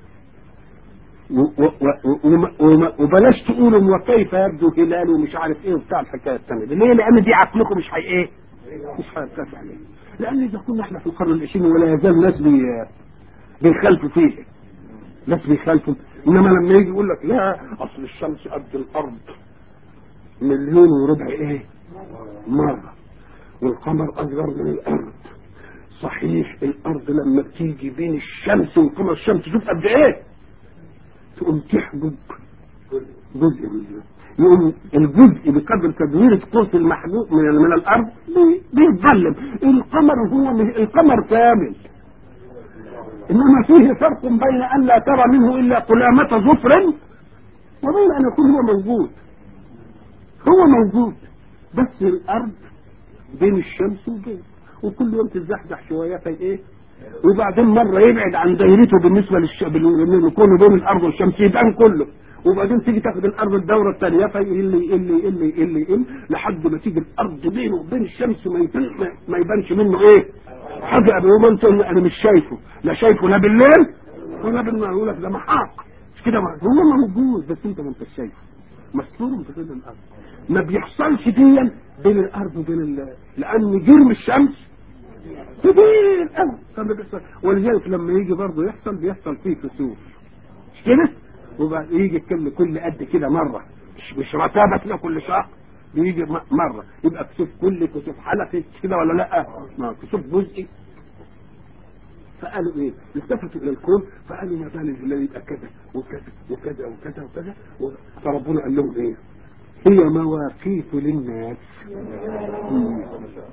وبلاش تقولوا وكيف يبدو هلال ومش عارف ايه وبتاع الحكايه الثانيه دي ليه؟ لان دي عقلكم مش هي ايه؟ مش هيرتفع عليه لان اذا كنا احنا في القرن العشرين ولا يزال ناس بي بيخالفوا فيه ناس بيخالفوا انما لما يجي يقول لك لا اصل الشمس قد الارض مليون وربع ايه؟ مره والقمر اصغر من الارض صحيح الارض لما بتيجي بين الشمس والقمر الشمس شوف قد ايه تقوم تحجب جزء منه يقوم الجزء بقدر تدوير قوس المحبوب من من الارض بي- بيتظلم القمر هو مش القمر كامل انما فيه فرق بين ان لا ترى منه الا قلامة ظفر وبين ان يكون هو موجود هو موجود بس الارض بين الشمس وبين وكل يوم تتزحزح شويه في ايه وبعدين مره يبعد عن دايرته بالنسبه للش... بال- يكون بين الارض والشمس يبان كله وبعدين تيجي تاخد الارض الدوره الثانيه فيقل يقل يقل يقل يقل لحد ما تيجي الارض بينه وبين الشمس ما يبان ما يبانش منه ايه حاجه ابي يوم انت انا مش شايفه لا شايفه لا بالليل ولا بالنهار يقول لك ده محاق مش كده ما- هو موجود بس انت ما انتش شايفه مستور في بين الارض ما بيحصلش ديا بين الارض وبين ال... لان جرم الشمس كبير قوي فما بيحصل ولذلك لما يجي برضه يحصل بيحصل فيه كسوف مش كده وبعد يجي كل كل قد كده مره مش مش رتابه كده كل شهر بيجي م- مره يبقى كسوف كل كسوف حلقي مش كده ولا لا ما كسوف جزئي فقالوا ايه التفتوا الى الكون فقالوا ما بال الذي يبقى كذا وكذا وكذا وكذا وكذا فربنا قال لهم ايه هي مواقيت للناس مم.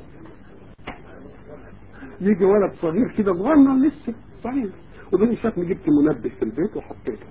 يجي ولد صغير كده صغنن لسه صغير وبعدين شافني جبت منبه في البيت وحطيته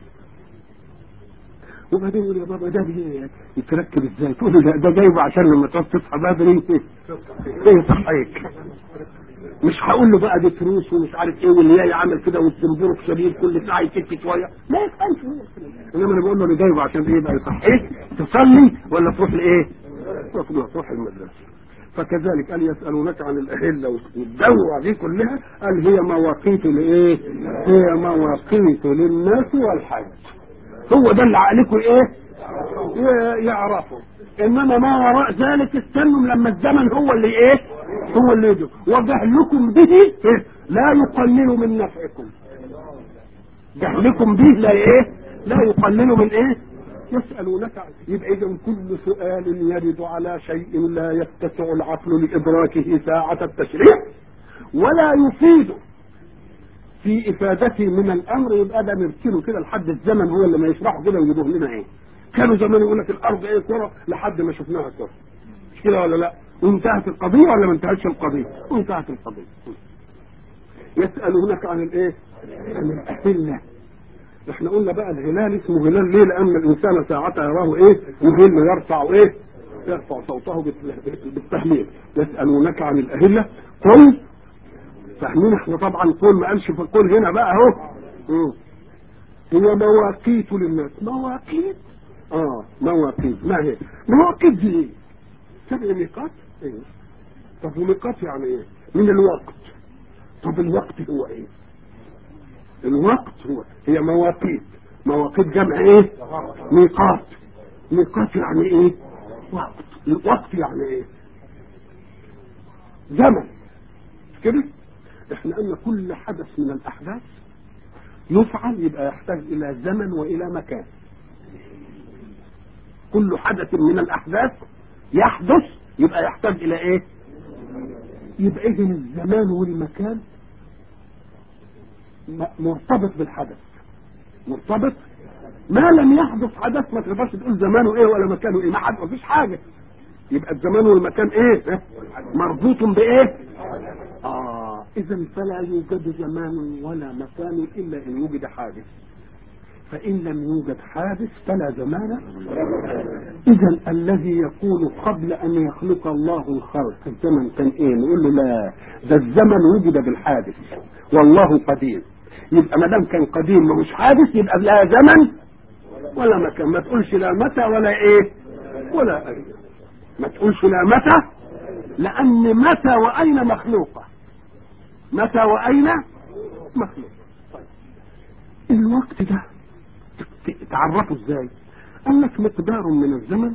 وبعدين يقول يا بابا ده بي- يتركب ازاي تقول له ده, ده جايبه عشان لما تعوز تصحى بدري ايه يصحيك مش هقول له بقى دي فلوس ومش عارف ايه واللي جاي عامل كده والزنبرك شديد كل ساعه يتك شويه ما يفهمش هو. انما انا بقول له اللي جايبه عشان ايه بقى يصحيك تصلي ولا تروح لايه؟ تروح تروح المدرسه فكذلك قال يسألونك عن الأهلة والدورة دي كلها قال هي مواقيت لإيه؟ هي مواقيت للناس والحج هو ده اللي عقلكم إيه؟ ي- يعرفوا إنما ما وراء ذلك استنوا لما الزمن هو اللي إيه؟ هو اللي يجي وجهلكم به إيه؟ لا يقلل من نفعكم جهلكم به لا إيه؟ لا يقلل من إيه؟ يسألونك عن- يبقى إذا كل سؤال يرد على شيء لا يتسع العقل لإدراكه ساعة التشريع ولا يفيد في إفادته من الأمر يبقى ده نركنه كده لحد الزمن هو اللي ما يشرحه كده ويجيبوه لنا إيه كانوا زمان يقول لك الأرض إيه كرة لحد ما شفناها كرة مش كده ولا لا وانتهت القضية ولا ما انتهتش القضية وانتهت القضية يسألونك عن الإيه عن الأهلة احنا قلنا بقى الهلال اسمه هلال ليه لان الانسان ساعتها يراه ايه يهل يرفع ايه يرفع صوته بال- بالتهليل يسالونك عن الاهله قل فاهمين احنا طبعا قل ما قالش في القل هنا بقى اهو مم. هي مواقيت للناس مواقيت اه مواقيت ما هي مواقيت دي ايه سبع ميقات ايه طب وميقات يعني ايه من الوقت طب الوقت هو ايه الوقت هو هي مواقيت مواقيت جمع ايه ميقات ميقات يعني ايه وقت الوقت يعني ايه زمن كده احنا قلنا كل حدث من الاحداث يفعل يبقى يحتاج الى زمن والى مكان كل حدث من الاحداث يحدث يبقى يحتاج الى ايه يبقى اذن الزمان والمكان م- مرتبط بالحدث مرتبط ما لم يحدث حدث ما تقدرش تقول زمانه ايه ولا مكانه ايه ما حد ما فيش حاجه يبقى الزمان والمكان ايه ها؟ مربوط بايه اه اذا فلا يوجد زمان ولا مكان الا ان وجد حادث فان لم يوجد حادث فلا زمان اذا الذي يكون قبل ان يخلق الله الخلق الزمن كان ايه نقول له لا ده الزمن وجد بالحادث والله قديم يبقى ما دام كان قديم مش حادث يبقى لا زمن ولا مكان ما تقولش لا متى ولا ايه ولا اين ما تقولش لا متى لان متى واين مخلوقه متى واين مخلوقه طيب. الوقت ده ت- تعرفه ازاي قال لك مقدار من الزمن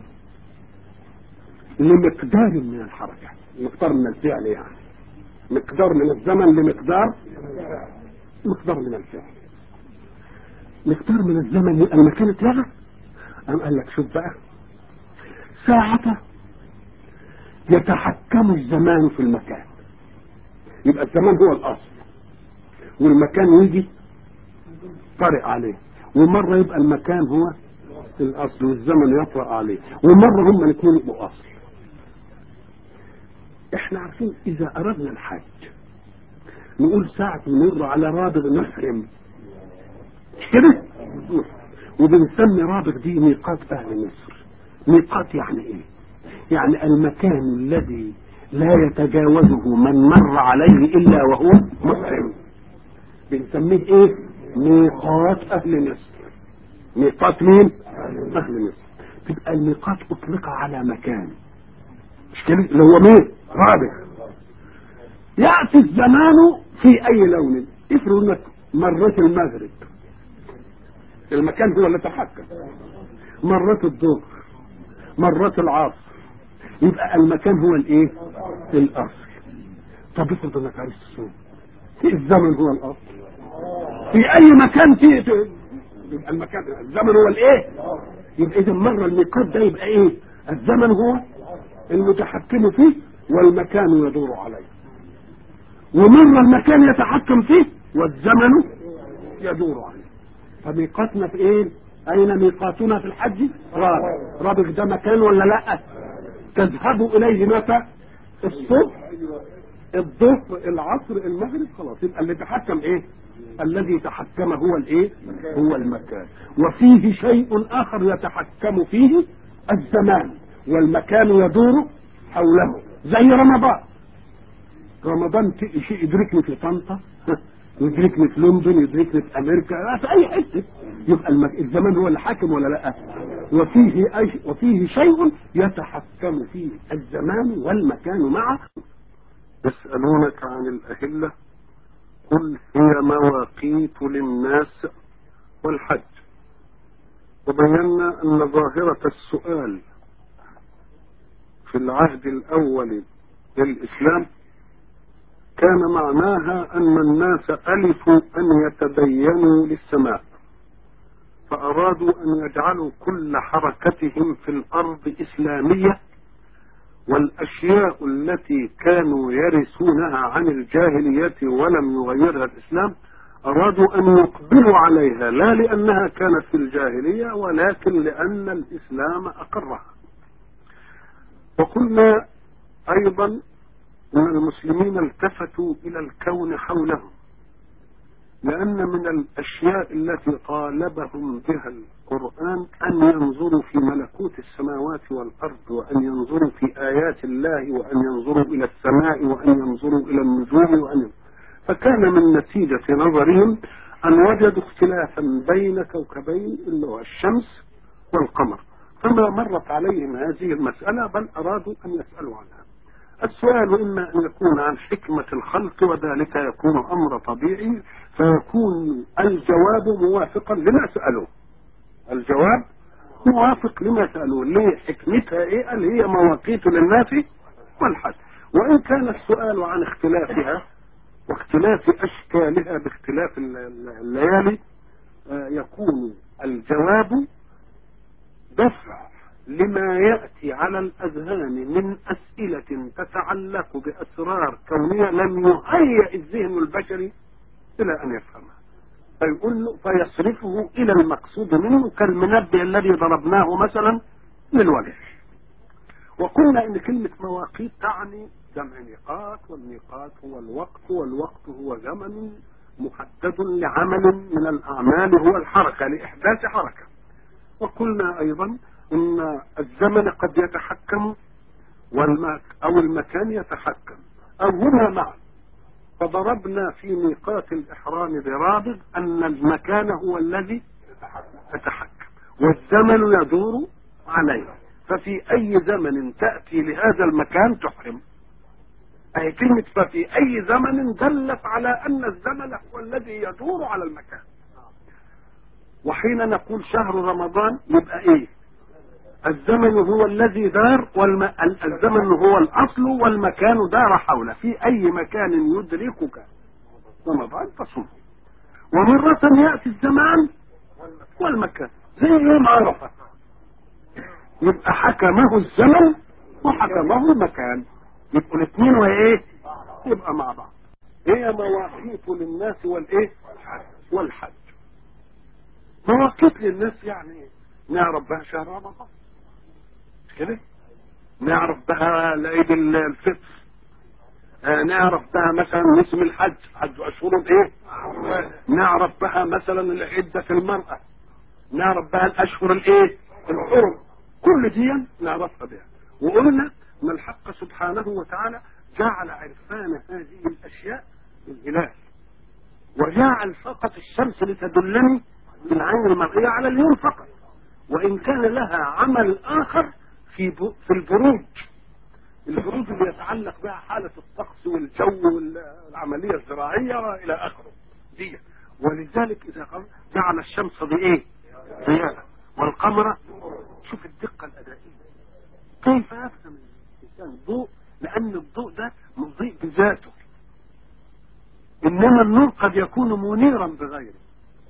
لمقدار من الحركه مقدار من الفعل يعني مقدار من الزمن لمقدار مقدار من الفعل مقدار من الزمن يبقى المكان اتلغى قام قال لك شوف بقى ساعة يتحكم الزمان في المكان يبقى الزمان هو الاصل والمكان يجي طارئ عليه ومرة يبقى المكان هو الاصل والزمن يطرأ عليه ومرة هما الاثنين يبقوا اصل احنا عارفين اذا اردنا الحج نقول ساعة نمر على رابغ نحرم مش كده وبنسمي رابغ دي ميقات اهل مصر ميقات يعني ايه يعني المكان الذي لا يتجاوزه من مر عليه الا وهو محرم بنسميه ايه ميقات اهل مصر ميقات مين اهل مصر تبقى الميقات اطلق على مكان مش كده اللي هو مين رابغ ياتي الزمان في اي لون افرض انك مرت المغرب المكان هو اللي تحكم مرت الظهر مرت العصر يبقى المكان هو الايه الاصل طب افرض انك عايز تصوم الزمن هو الاصل في اي مكان في يبقى المكان الزمن هو الايه يبقى اذا مره الميقات ده يبقى ايه الزمن هو المتحكم فيه والمكان يدور عليه ومرة المكان يتحكم فيه والزمن يدور عليه فميقاتنا في ايه اين ميقاتنا في الحج رابغ رابغ ده مكان ولا لا تذهب اليه متى الصبح الظهر العصر المغرب خلاص يبقى اللي تحكم ايه الذي تحكم هو الايه هو المكان وفيه شيء اخر يتحكم فيه الزمان والمكان يدور حوله زي رمضان رمضان شيء يدركني في طنطا يدركني في لندن يدركني في امريكا في اي حته يبقى المك... الزمان هو اللي حاكم ولا لا وفيه أي... وفيه شيء يتحكم فيه الزمان والمكان معه يسألونك عن الأهلة قل هي مواقيت للناس والحج وبينا أن ظاهرة السؤال في العهد الأول للإسلام كان معناها أن الناس ألفوا أن يتدينوا للسماء فأرادوا أن يجعلوا كل حركتهم في الأرض إسلامية والأشياء التي كانوا يرثونها عن الجاهلية ولم يغيرها الإسلام أرادوا أن يقبلوا عليها لا لأنها كانت في الجاهلية ولكن لأن الإسلام أقرها وقلنا أيضا أن المسلمين التفتوا إلى الكون حولهم لأن من الأشياء التي طالبهم بها القرآن أن ينظروا في ملكوت السماوات والأرض وأن ينظروا في آيات الله وأن ينظروا إلى السماء وأن ينظروا إلى النجوم وأن فكان من نتيجة نظرهم أن وجدوا اختلافا بين كوكبين اللي هو الشمس والقمر فما مرت عليهم هذه المسألة بل أرادوا أن يسألوا عنها السؤال إما أن يكون عن حكمة الخلق وذلك يكون أمر طبيعي فيكون الجواب موافقا لما سألوه الجواب موافق لما سألوه ليه حكمتها إيه قال هي مواقيت للناس والحج وإن كان السؤال عن اختلافها واختلاف أشكالها باختلاف الليالي يكون الجواب دفع لما يأتي على الأذهان من أسئلة تتعلق بأسرار كونية لم يهيئ الذهن البشري إلى أن يفهمها فيقول له فيصرفه إلى المقصود منه كالمنبه الذي ضربناه مثلا للوجه وقلنا إن كلمة مواقيت تعني جمع ميقات والميقات هو الوقت والوقت هو زمن محدد لعمل من الأعمال هو الحركة لإحداث حركة وقلنا أيضا ان الزمن قد يتحكم والمك او المكان يتحكم او هما معا فضربنا في ميقات الاحرام برابط ان المكان هو الذي يتحكم والزمن يدور عليه ففي اي زمن تاتي لهذا المكان تحرم اي كلمه ففي اي زمن دلت على ان الزمن هو الذي يدور على المكان وحين نقول شهر رمضان يبقى ايه الزمن هو الذي دار والم... الزمن هو الأصل والمكان دار حوله في أي مكان يدركك رمضان تصوم ومرة يأتي الزمان والمكان زي يوم عرفة يبقى حكمه الزمن وحكمه المكان يبقوا الاثنين وايه يبقى مع بعض هي مواقيت للناس والايه والحج مواقيت للناس يعني نعرف بها شهر رمضان مش كده نعرف بها العيد الفطر آه نعرف بها مثلا موسم الحج حج اشهر ايه نعرف بها مثلا العدة في المرأة نعرف بها الاشهر الايه الحرم كل دي نعرفها بها وقلنا ان الحق سبحانه وتعالى جعل عرفان هذه الاشياء بالهلال وجعل فقط الشمس لتدلني بالعين المرئية على اليوم فقط وان كان لها عمل اخر في في البروج البروج اللي يتعلق بها حالة الطقس والجو والعملية الزراعية والى اخره دي ولذلك اذا قال جعل الشمس بايه ضياء والقمر شوف الدقة الادائية كيف يفهم الانسان الضوء لان الضوء ده مضيء بذاته انما النور قد يكون منيرا بغيره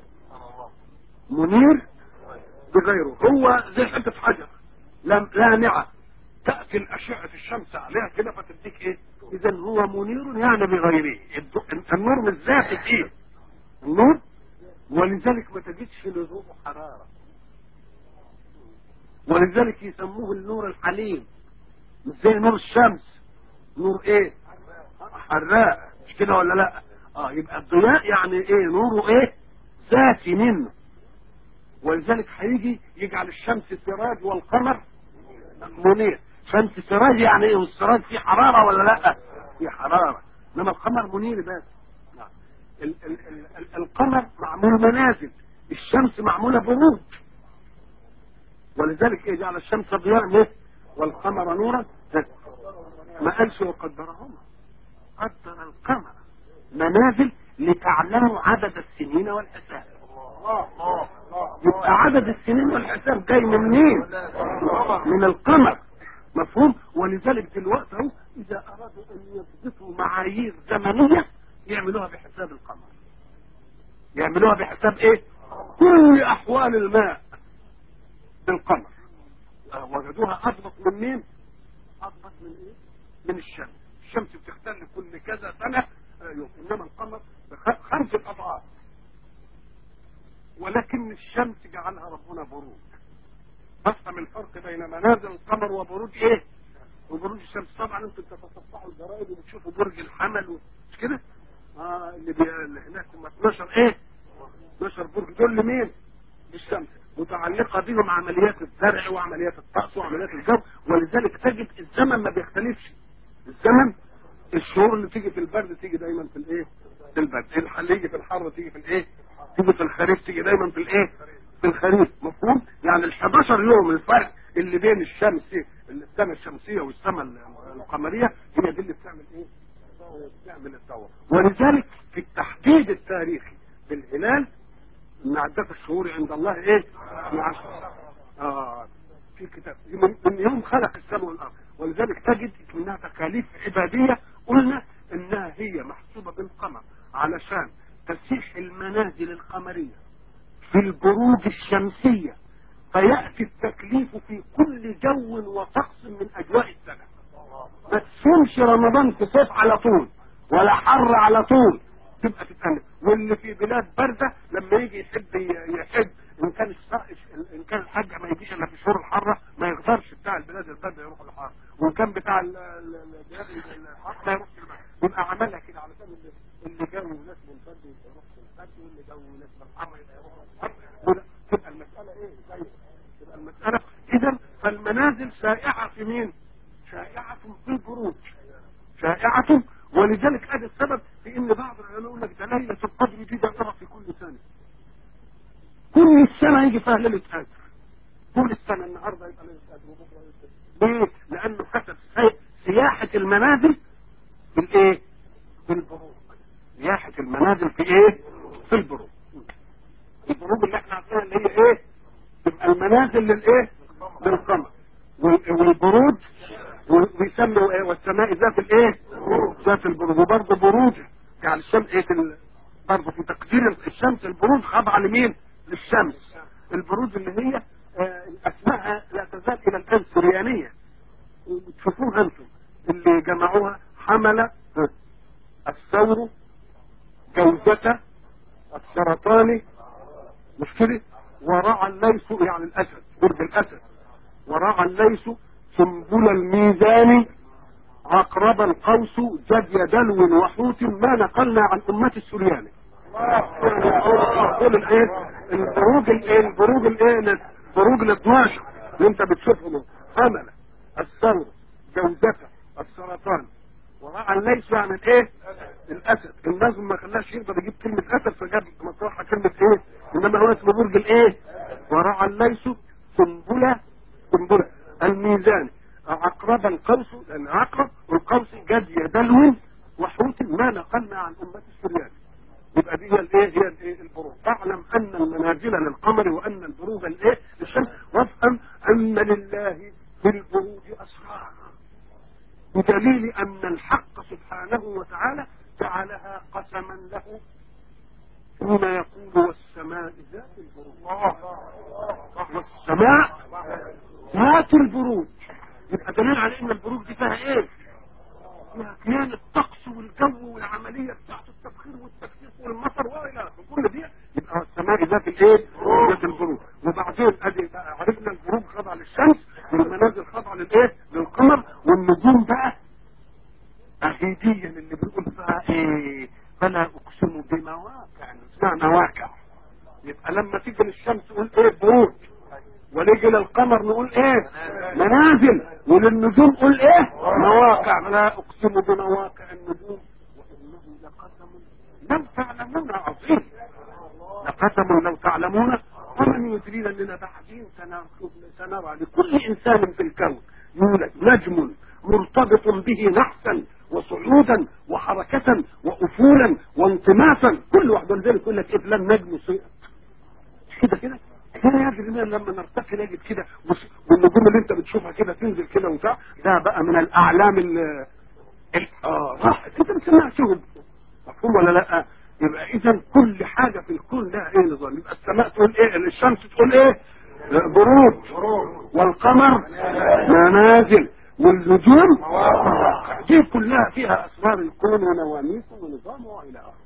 منير بغيره هو زي حته حجر لامعه تاتي الاشعه الشمس عليها كده فتديك ايه اذا هو منير يعني بغيره النور مش ذاتي فيه النور ولذلك ما تجدش لضوءه حراره ولذلك يسموه النور الحليم مش زي نور الشمس نور ايه حراق مش كده ولا لا اه يبقى الضياء يعني ايه نوره ايه ذاتي منه ولذلك هيجي يجعل الشمس سراج والقمر منير شمس سراج يعني ايه والسراج فيه حرارة ولا لا فيه حرارة انما القمر منير بس ال ال ال القمر معمول منازل الشمس معمولة بروج ولذلك ايه جعل الشمس ضياء ليه والقمر نورا ما قالش وقدرهما قدر القمر منازل لتعلموا عدد السنين والحساب يبقى عدد السنين والحساب جاي من مين من القمر مفهوم ولذلك دلوقتي اهو اذا ارادوا ان يضبطوا معايير زمنيه يعملوها بحساب القمر يعملوها بحساب ايه كل احوال الماء بالقمر وجدوها اضبط من مين اضبط من ايه من الشمس الشمس بتختل كل كذا سنه يوم انما القمر خمسه اضعاف ولكن الشمس جعلها ربنا بروج فافهم الفرق بين منازل القمر وبروج ايه وبروج الشمس طبعا انتم بتتصفحوا الجرائد وبتشوفوا برج الحمل مش كده اه اللي, بي... اللي هناك 12 ايه 12 برج دول لمين للشمس متعلقة بهم عمليات الزرع وعمليات الطقس وعمليات الجو ولذلك تجد الزمن ما بيختلفش الزمن الشهور اللي تيجي في البرد تيجي دايما في الايه في البرد اللي يجي في الحر تيجي في الايه تيجي في الخريف تيجي دايما في الايه في الخريف مفهوم يعني ال 11 يوم الفرق اللي بين الشمس السنه الشمسيه والسنه القمريه هي دي اللي بتعمل ايه بتعمل الدوره ولذلك في التحديد التاريخي بالهلال ان عدة الشهور عند الله ايه في عشر آه في كتاب من, من يوم خلق السماء والارض ولذلك تجد انها تكاليف عباديه قلنا انها هي محسوبه بالقمر علشان تسيح المنازل القمريه في البروج الشمسيه فياتي التكليف في كل جو وطقس من اجواء السنه ما تصومش رمضان في صيف على طول ولا حر على طول تبقى تتكلم واللي في بلاد بارده لما يجي يحب يحب ان كان ان كان الحج ما يجيش الا في الشهور الحاره ما يقدرش بتاع البلاد البارده يروح الحر وان كان بتاع البلاد الحاره ما يروحش يبقى عملها كده علشان اللي جو ناس من البرد يروح في الحج واللي جو ناس من الحر يروح الحر تبقى المساله ايه زي تبقى المساله اذا فالمنازل شائعه في مين؟ شائعه في البروج شائعه ولذلك هذا السبب في ان بعض العلماء يقول لك ده ليله القدر دي دائره في كل سنه كل السنه يجي فيها ليله قدر كل السنه النهارده يبقى ليله قدر وبكره ليله قدر ليه؟ لانه حسب سياحه المنازل في الايه؟ في البروج سياحه المنازل في ايه؟ في البروج البروج اللي احنا عارفينها اللي هي ايه؟ تبقى المنازل للايه؟ للقمر والبروج ويسموا ايه والسماء ذات الايه ذات البروج وبرضه بروج يعني الشمس ايه ال... برضه في تقدير الشمس البروج خاضعه لمين للشمس البروج اللي هي آه اسمها لا تزال الى الان سريانيه تشوفوها انتم اللي جمعوها حمل ها، الثور جوزة السرطاني مش كده ورعى الليث يعني الاسد برج الاسد ورعى الليث سنبل الميزان عقرب القوس جدي دلو وحوت ما نقلنا عن أمة السرياني دول الايه البروج الايه البروج الايه البروج ال 12 اللي انت بتشوفهم حمله الثور جوزته السرطان ورعى الليث يعني الايه الاسد النظم ما خلاش يقدر يجيب كلمه اسد فجاب مطرحها كلمه ايه انما هو اسمه برج الايه ورعى الليث سنبله سنبله الميزان عقرب القوس لان عقرب والقوس جدي دلو وحوت ما نقلنا عن امه السريان يبقى دي هي الايه هي الايه البروج اعلم ان المنازل للقمر وان البروج الايه للشمس وافهم ان لله في البروج اسرار بدليل ان الحق سبحانه وتعالى جعلها قسما له حين يقول والسماء ذات البروج والسماء ذات البروج يبقى دليل على ان البروج دي فيها ايه فيها كيان الطقس والجو والعمليه بتاعت التبخير والتكثيف والمطر والى اخره كل دي يبقى السماء ذات الايه ذات البروج وبعدين ادي بقى عرفنا البروج خاضعه للشمس والمنازل خاضعه للايه للقمر والنجوم بقى اهيديا اللي بيقول فيها ايه فلا اقسم بمواقع اسمها مواقع يبقى لما تيجي للشمس تقول ايه بروج ونيجي للقمر نقول ايه منازل وللنجوم قول ايه مواقع لا اقسم بمواقع النجوم وانه لقسم لو تعلمون عظيم لقسم لو تعلمون ومن يدرينا اننا بعدين سنرى لكل انسان في الكون يولد نجم مرتبط به نحسا وصعودا وحركة وأفولا وانطماسا كل واحد من ذلك يقول لك إيه فلان نجم صيد كده كده كان يجري لنا لما نرتقي نجد كده والنجوم اللي انت بتشوفها كده تنزل كده وبتاع ده بقى من الاعلام ال ال- اه صح انت بتسمعها شهب مفهوم ولا لا يبقى اذا كل حاجه في الكون لها ايه نظام يبقى السماء تقول ايه الشمس تقول ايه بروج والقمر منازل والنجوم دي كلها فيها اسرار الكون ونواميسه ونظامه والى اخره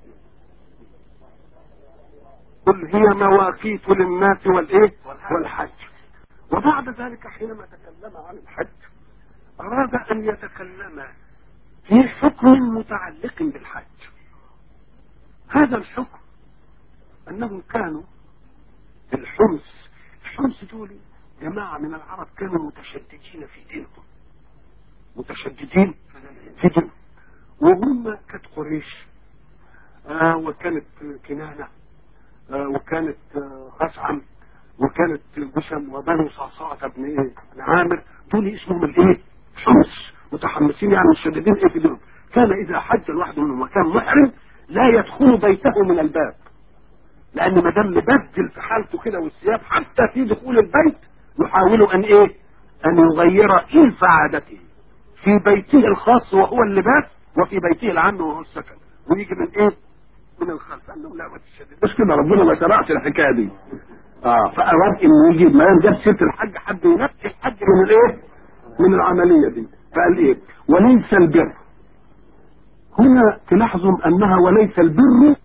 قل هي مواقيت للناس والايه والحج وبعد ذلك حينما تكلم عن الحج اراد ان يتكلم في حكم متعلق بالحج هذا الحكم انهم كانوا الحمص الحمص دول جماعة من العرب كانوا متشددين في دينهم متشددين في دينهم وهم كانت قريش آه وكانت كنانة آه وكانت آه خشعم وكانت جشم وبنو صعصعة بن ايه بن عامر دول اسمهم الايه حمص متحمسين يعني متشددين ايه في دينهم كان اذا حج الواحد منهم وكان محرم لا يدخل بيته من الباب لان ما دام مبدل في حالته كده والثياب حتى في دخول البيت يحاول ان ايه ان يغير الف عادته في بيته الخاص وهو اللباس وفي بيته العام وهو السكن ويجي من ايه من الخلف قال له لا ما تشدد مش كده ربنا ما شرعش الحكايه دي اه فاراد انه يجي ما دام جاب سيره الحج حب ينفي الحج من الايه من العمليه دي فقال ايه وليس البر هنا تلاحظوا انها وليس البر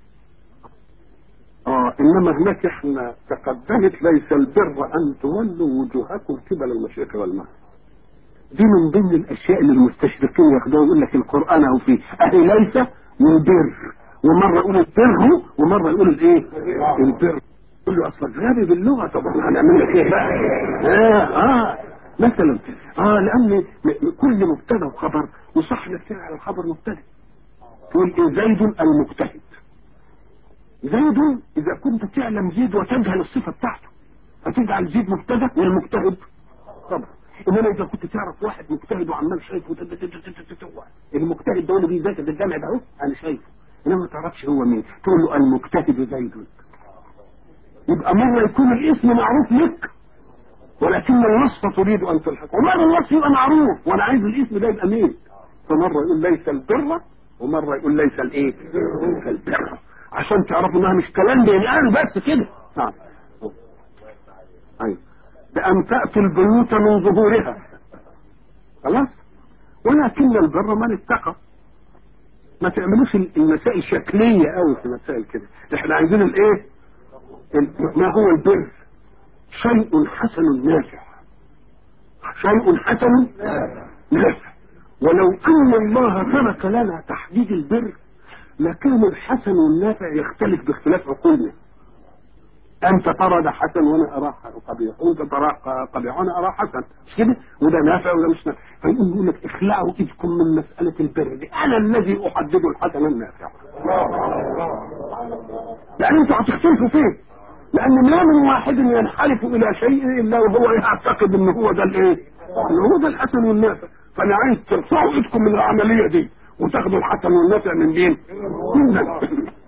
اه انما هناك احنا تقدمت ليس البر ان تولوا وجوهكم قبل المشرق والمغرب دي من ضمن الاشياء اللي المستشرقين ياخدوها يقول لك القران اهو فيه اهي ليس من بر ومره يقول البر ومره يقول الايه البر يقول له اصلا غبي باللغه طب احنا هنعمل لك ايه بقى اه اه مثلا اه لان م- كل مبتدا وخبر وصح نفسنا على الخبر مبتدا تقول ايه زيد المجتهد زيد اذا كنت تعلم زيد وتجهل الصفه بتاعته هتجعل زيد مبتدا والمجتهد طبعا انما اذا كنت تعرف واحد مجتهد وعمال شايفه تت- تت- تت- تت- تت- المجتهد ده اللي بيذاكر في الجامع ده اهو انا شايفه انما ما تعرفش هو مين تقول له المجتهد زيد يبقى مره يكون الاسم معروف لك ولكن الوصف تريد ان تلحق ومره الوصف يبقى معروف وانا عايز الاسم ده يبقى مين فمره يقول ليس البر ومره يقول ليس الايه ليس البر عشان تعرفوا انها مش كلام بينقال بس كده نعم ايوه بان تاتوا البيوت من ظهورها خلاص ولكن البر من اتقى ما تعملوش المسائل شكليه قوي في مسائل كده احنا عايزين الايه ال- ما هو البر شيء حسن نافع شيء حسن نافع ولو ان الله ترك لنا تحديد البر لكان الحسن والنافع يختلف باختلاف عقولنا انت ترى ده حسن وانا اراه قبيح وانت تراه قبيح وانا اراه حسن مش كده وده نافع وده مش نافع فيقول يقول لك اخلعوا ايدكم من مساله البر دي انا الذي احدد الحسن النافع لان انتوا هتختلفوا فيه لان ما من واحد ينحرف الى شيء الا وهو يعتقد ان هو ده الايه ان هو ده الحسن والنافع فانا عايز ترفعوا ايدكم من العمليه دي وتاخدوا الحسن والنافع من مين؟ منا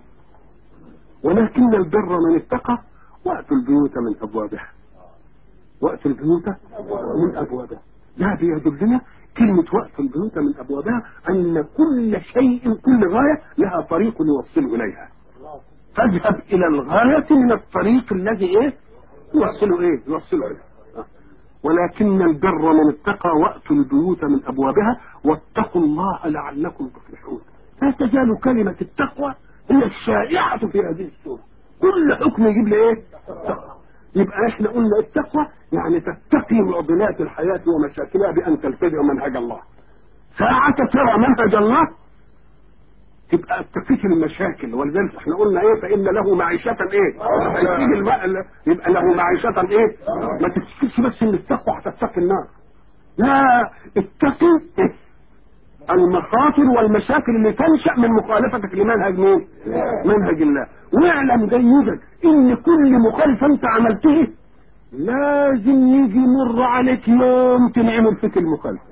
ولكن البر من اتقى واتوا البيوت من ابوابها واتوا البيوت من ابوابها ده بيدلنا كلمة وقت البيوت من أبوابها أن كل شيء كل غاية لها طريق يوصل إليها فاذهب إلى الغاية من الطريق الذي إيه يوصل إيه يوصل إليه آه. ولكن البر من اتقى وأتوا البيوت من أبوابها واتقوا الله لعلكم تفلحون لا تزال كلمة التقوى هي الشائعة في هذه السورة كل حكم يجيب لي إيه تقوى يبقى احنا قلنا التقوى يعني تتقي معضلات الحياة ومشاكلها بأن تلتزم منهج الله ساعة ترى منهج الله تبقى اتقيت المشاكل ولذلك احنا قلنا ايه فإن له معيشة ايه هيسيب الماء يبقى له معيشة ايه ما تفتكرش بس ان التقوى هتتقي النار لا اتقي إيه؟ المخاطر والمشاكل اللي تنشأ من مخالفتك لمنهج مين منهج الله واعلم جيدا ان كل مخالفة انت عملته لازم يجي يمر عليك يوم تنعمل فيك المخالفة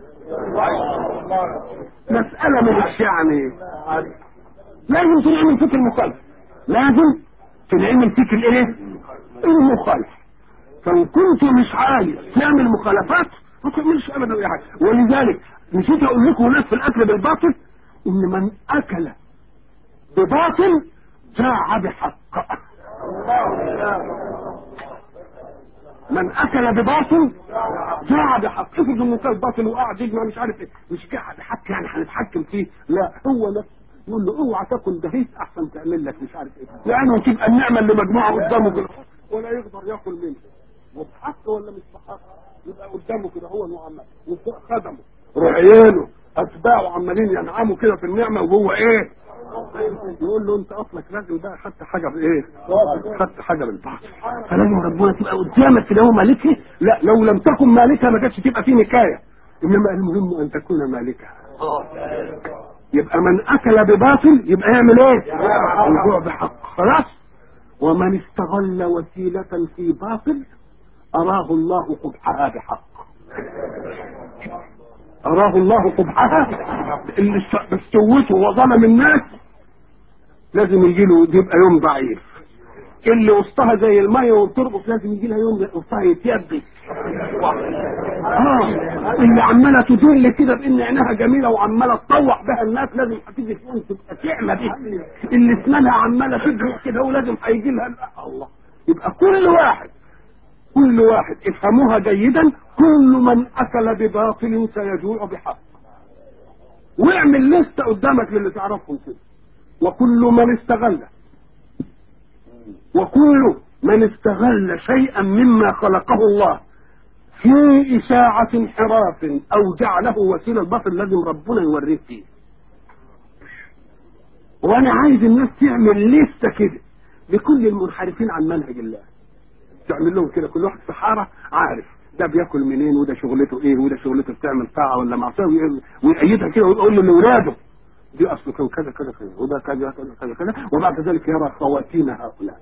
مسألة مش يعني لازم تنعمل فيك المخالفة لازم تنعمل فيك الايه المخالفة فان كنت مش عايز تعمل مخالفات ما تعملش ابدا اي حاجه ولذلك نسيت اقول لكم هناك في الاكل بالباطل ان من اكل بباطل جاع بحق من اكل بباطل جاع بحق افرض انه كان باطل وقعد يجمع مش عارف ايه مش جاع بحق يعني هنتحكم فيه لا هو نفسه يقول له اوعى تاكل دهيت احسن تعمل لك مش عارف ايه لانه تبقى النعمه اللي مجموعه قدامه كده ولا يقدر ياكل منها وبحق ولا مش بحق يبقى قدامه كده هو وعمال وفوق خدمه رعيانه اتباعه عمالين ينعموا كده في النعمه وهو ايه يقول له انت اصلك راجل بقى خدت حاجه بايه خدت حاجه بالبعض فلازم ربنا تبقى قدامك كده هو مالكه لا لو لم تكن مالكها ما كانتش تبقى في نكايه انما المهم ان تكون مالكها يبقى من اكل بباطل يبقى يعمل ايه الجوع بحق خلاص ومن استغل وسيله في باطل أراه الله قبحها بحق أراه الله قبحها اللي استوته وظلم الناس لازم يجي له يبقى يوم ضعيف اللي وسطها زي المية وترقص لازم يجي لها يوم وسطها يتيبس اه اللي عماله تدل كده بان عينها جميله وعماله تطوح بها الناس لازم هتيجي في يوم تبقى تعمى بيها اللي اسنانها عماله تجرح كده ولازم هيجي لها الله يبقى كل واحد كل واحد افهموها جيدا كل من اكل بباطل سيجوع بحق واعمل لستة قدامك للي تعرفهم كده وكل من استغل وكل من استغل شيئا مما خلقه الله في إشاعة انحراف أو جعله وسيلة باطل لازم ربنا يوريه فيه وأنا عايز الناس تعمل لستة كده لكل المنحرفين عن منهج الله تعمل لهم كده كل واحد في حاره عارف ده بياكل منين وده شغلته ايه وده شغلته بتعمل طاعه ولا معصيه ويأيدها كده ويقول لاولاده دي اصله كان كذا كذا كذا وده كذا كذا كذا كذا وبعد ذلك يرى خواتيم هؤلاء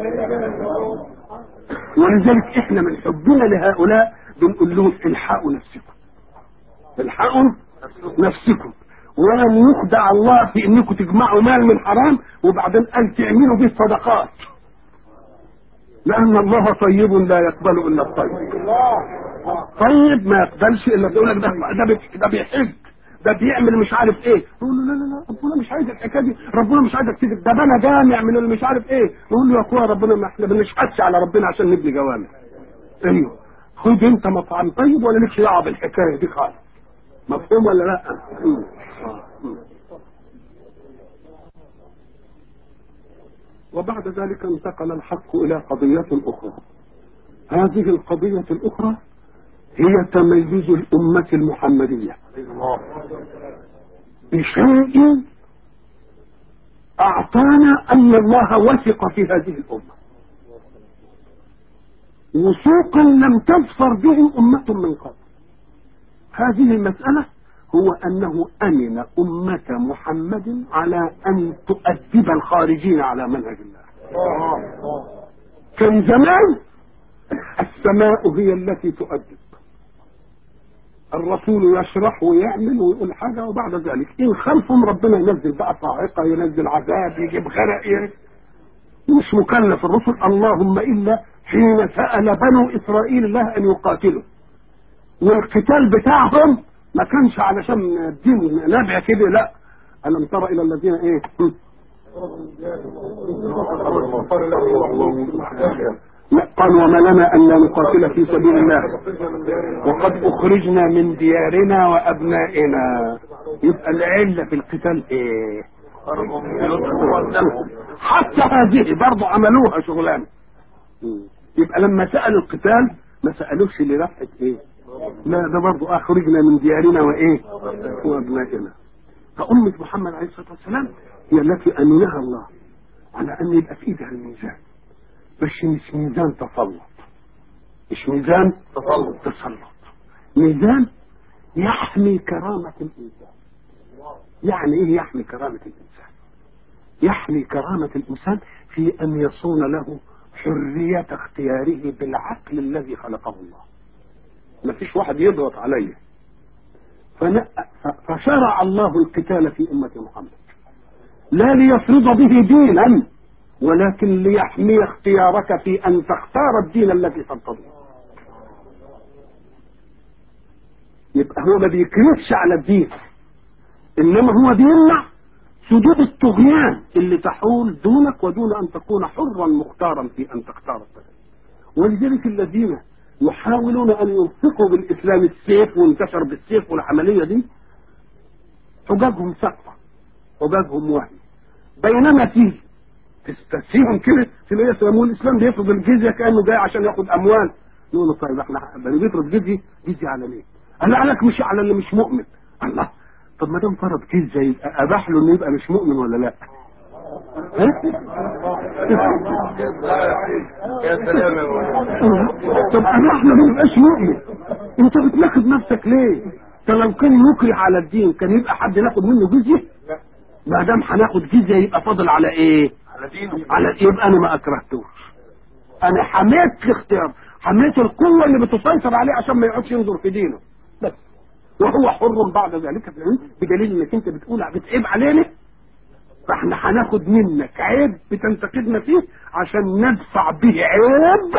ولذلك احنا من حبنا لهؤلاء بنقول لهم الحقوا نفسكم الحقوا نفسكم ولن يخدع الله في انكم تجمعوا مال من حرام وبعدين قال تعملوا به صدقات لأن الله طيب لا يقبل إلا الطيب طيب ما يقبلش إلا يقول لك ده ده ده بيحج ده بيعمل مش عارف ايه يقول له لا لا لا ربنا مش عايز الحكايه دي ربنا مش عايزك تيجي ده بنى جامع من اللي مش عارف ايه يقول له يا اخويا ربنا ما احنا بنشحتش على ربنا عشان نبني جوامع ايوه خد انت مطعم طيب ولا لكش دعوه بالحكايه دي خالص مفهوم ولا لا مم. آه. مم. وبعد ذلك انتقل الحق الى قضية اخرى هذه القضية الاخرى هي تميز الامة المحمدية بشيء اعطانا ان الله وثق في هذه الامة وثوقا لم تظفر به امة من قبل هذه المسألة هو انه امن امة محمد على ان تؤدب الخارجين على منهج الله كان زمان السماء هي التي تؤدب الرسول يشرح ويعمل ويقول حاجة وبعد ذلك إن خلفهم ربنا ينزل بقى صاعقة ينزل عذاب يجيب غرق يه. مش مكلف الرسل اللهم إلا حين سأل بنو إسرائيل الله أن يقاتلوا والقتال بتاعهم ما كانش علشان الدين نبع كده لا ألم تر إلى الذين إيه لا قال وما لنا أن لا نقاتل في سبيل الله وقد أخرجنا من ديارنا وأبنائنا يبقى العلة في القتال إيه حتى هذه برضه عملوها شغلانة يبقى لما سألوا القتال ما سألوش لرفعة إيه لا ده برضه أخرجنا من ديارنا وإيه وأبنائنا فأمة محمد عليه الصلاة والسلام هي التي أمنها الله على أن يبقى في ايدها الميزان بس مش ميزان تسلط مش ميزان تسلط. تسلط ميزان يحمي كرامة الإنسان يعني إيه يحمي كرامة الإنسان يحمي كرامة الإنسان في أن يصون له حرية اختياره بالعقل الذي خلقه الله ما فيش واحد يضغط عليه فن- ف- فشرع الله القتال في أمة محمد لا ليفرض به دينا ولكن ليحمي اختيارك في أن تختار الدين الذي ترتضيه يبقى هو ما بيكرهش على الدين إنما هو بيمنع سدود الطغيان اللي تحول دونك ودون أن تكون حرا مختارا في أن تختار الطريق ولذلك الذين يحاولون أن يلصقوا بالإسلام السيف وانتشر بالسيف والعملية دي حجاجهم سقطة حجاجهم وهم بينما تيجي تستسيهم كده تلاقيه يسلمون الإسلام بيفرض الجزية كأنه جاي عشان ياخد أموال يقولوا طيب احنا ده بيفرض جزية جزية على مين؟ قال لك مش على اللي مش مؤمن الله طب ما دام فرض جزية يبقى أباح له إنه يبقى مش مؤمن ولا لا؟ يا سلام يا مولانا. طب أباح له ما يبقاش مؤمن أنت بتناقض نفسك ليه؟ ده لو كان يكره على الدين كان يبقى حد ناخد منه جزية؟ ما دام هناخد جزية يبقى فاضل على إيه؟ على دينه على يبقى انا ما اكرهتوش انا حميت الاختيار حميت القوه اللي بتسيطر عليه عشان ما يقعدش ينظر في دينه بس وهو حر بعد ذلك في العلم بدليل انك انت بتقول بتعيب علينا فاحنا هناخد منك عيب بتنتقدنا فيه عشان ندفع به عيب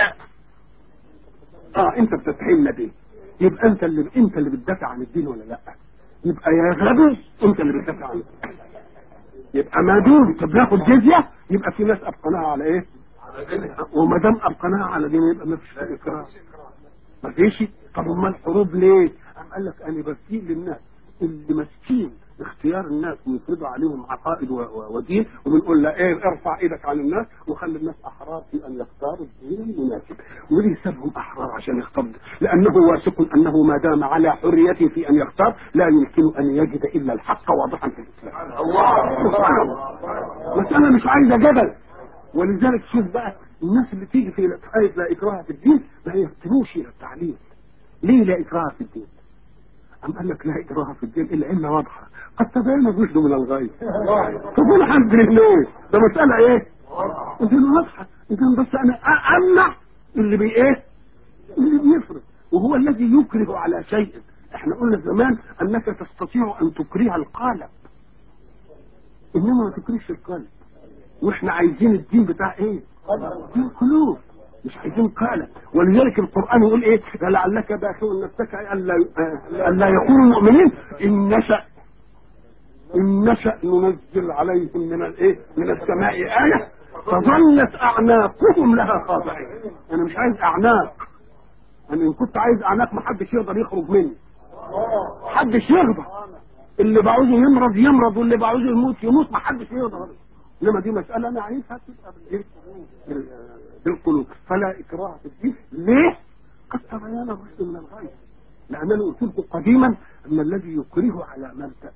اه انت بتتهمنا بيه يبقى انت اللي انت اللي بتدافع عن الدين ولا لا يبقى يا غبي انت اللي بتدافع عن الدين يبقى ما دون بناخد جزيه يبقى في ناس ابقناها على ايه؟ على دينه وما دام ابقناها على دين يبقى ما فيش اكراه ما فيش طب امال الحروب ليه؟ قام قال لك انا بسيء للناس اللي ماسكين اختيار الناس ويفرضوا عليهم عقائد و- و- ودين وبنقول له ايه ارفع ايدك عن الناس وخلي الناس احرار في ان يختاروا الدين المناسب وليه سابهم احرار عشان يختار لانه واثق انه ما دام على حريته في ان يختار لا يمكن ان يجد الا الحق واضحا في الاسلام سبحان الله مسألة مش عايزة جدل ولذلك شوف بقى الناس اللي تيجي في آية لا إكراه في الدين ما يفتنوش إلى التعليم ليه لا إكراه في الدين؟ أم قال لك لا إكراه في الدين إلا علة واضحة قد تبين الرشد من الغي طب أنا الحمد لله ده مسألة إيه؟ الدين واضحة إذا بس أنا أ- أمنع اللي بي إيه؟ اللي بيفرض وهو الذي يكره على شيء احنا قلنا زمان انك تستطيع ان تكره القالب انما ما تكرهش القلب واحنا عايزين الدين بتاع ايه دين قلوب مش عايزين قالب ولذلك القران يقول ايه لعلك باخع نفسك الا الا يكونوا مؤمنين ان نشا ان نشا ننزل عليهم من الايه من السماء ايه فظلت اعناقهم لها خاضعين انا مش عايز اعناق انا ان كنت عايز اعناق ما حدش يقدر يخرج مني محدش يرضى اللي بعوزه يمرض يمرض واللي بعوزه يموت يموت محدش يرضى انما دي مساله انا عايزها تبقى بالايه بال- بالقلوب فلا اكراه في الدين ليه قد تبين الرشد من الغي لان انا قلت لكم قديما ان الذي يكره على مبدا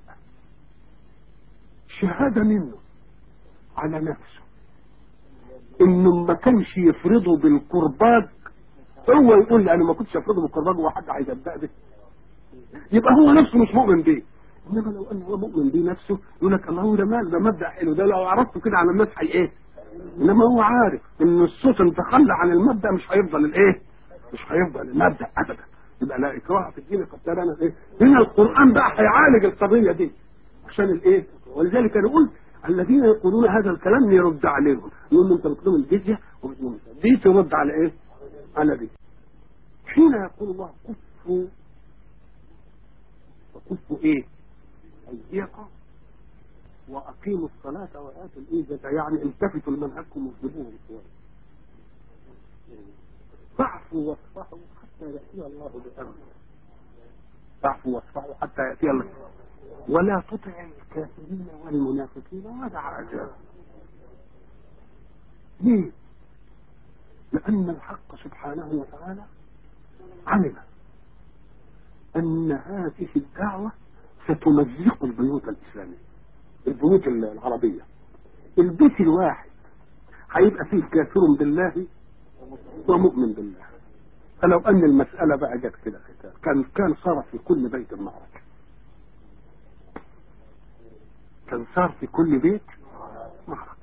شهاده منه على نفسه انه ما كانش يفرضه بالقرباج هو يقول لي انا ما كنتش افرضه بالقرباج وحد هيصدق به يبقى هو نفسه مش مؤمن بيه انما لو انه هو مؤمن بيه نفسه يقول لك الله ده مال ده مبدا حلو ده لو عرفته كده على الناس هي ايه انما هو عارف ان الصوت ان تخلى عن المبدا مش هيفضل الايه مش هيفضل المبدا ابدا يبقى لا اكراه في الدين قد تبين ايه هنا القران بقى هيعالج القضيه دي عشان الايه ولذلك انا قلت الذين يقولون هذا الكلام نرد عليهم نقول لهم انت بتقولوا الجزيه وبتقولوا دي ترد على ايه على دي حين يقول الله كفوا وكفوا ايه ايديكم واقيموا الصلاه واتوا الايجة يعني التفتوا لمنهجكم واجلبوهم شويه فاعفوا واصفحوا حتى ياتي الله بامره فاعفوا واصفحوا حتى ياتي الله ولا تطع الكافرين والمنافقين ودع عذاب ليه؟ لأن الحق سبحانه وتعالى علم أن هذه الدعوة ستمزق البيوت الإسلامية البيوت العربية البيت الواحد هيبقى فيه كافر بالله ومؤمن بالله فلو أن المسألة بقى جت كده ختام كان كان صار في كل بيت معركة كان صار في كل بيت معركة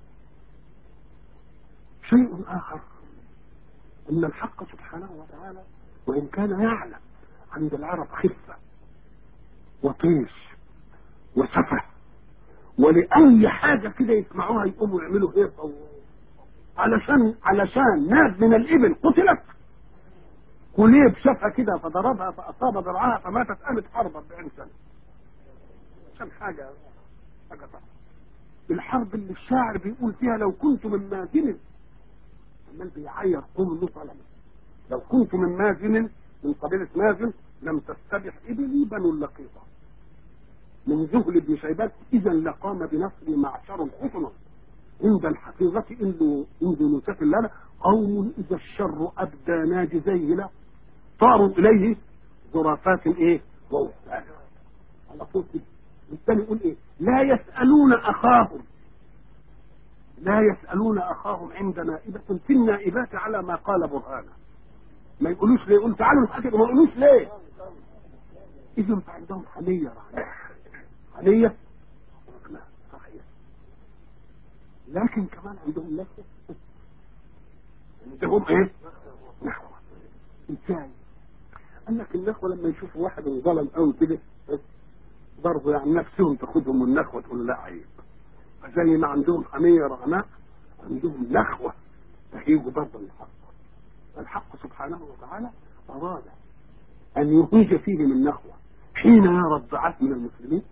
شيء آخر أن الحق سبحانه وتعالى وإن كان يعلم عند العرب خفة وطيش وسفة ولأي حاجة كده يسمعوها يقوموا يعملوا هيصة و... علشان علشان ناس من الإبل قتلت كليب شافها كده فضربها فأصاب ضرعها فماتت قامت حرب 40 سنة عشان حاجة حاجة صعبة الحرب اللي الشاعر بيقول فيها لو كنت من مازن عمال بيعير قوم له طلبة لو كنت من مازن من قبيلة مازن لم تستبح إبلي بنو اللقيطة من ذهل بن شيبان إذا لقام بنصري معشر حسن عند الحفيظة إن نوسف لنا قوم إذا الشر أبدى ناجزيه له طاروا إليه ظرافات إيه ووحدان على طول كده بالتالي يقول إيه لا يسألون أخاهم لا يسألون أخاهم عند نائبة في النائبات على ما قال برهانا ما يقولوش ليه يقول تعالوا نحكي ما يقولوش ليه إذا عندهم حمية رحمة حمية رحمة صحيح لكن كمان عندهم نخوة عندهم ايه نخوة ازاي قال لك النخوة لما يشوفوا واحد انظلم قوي كده برضه يعني نفسهم تاخدهم من النخوة تقول لا عيب زي ما عندهم حمية رغماء عندهم نخوة تهيجوا برضه الحق الحق سبحانه وتعالى أراد أن يهيج فيهم النخوة حين يرى الضعاف من المسلمين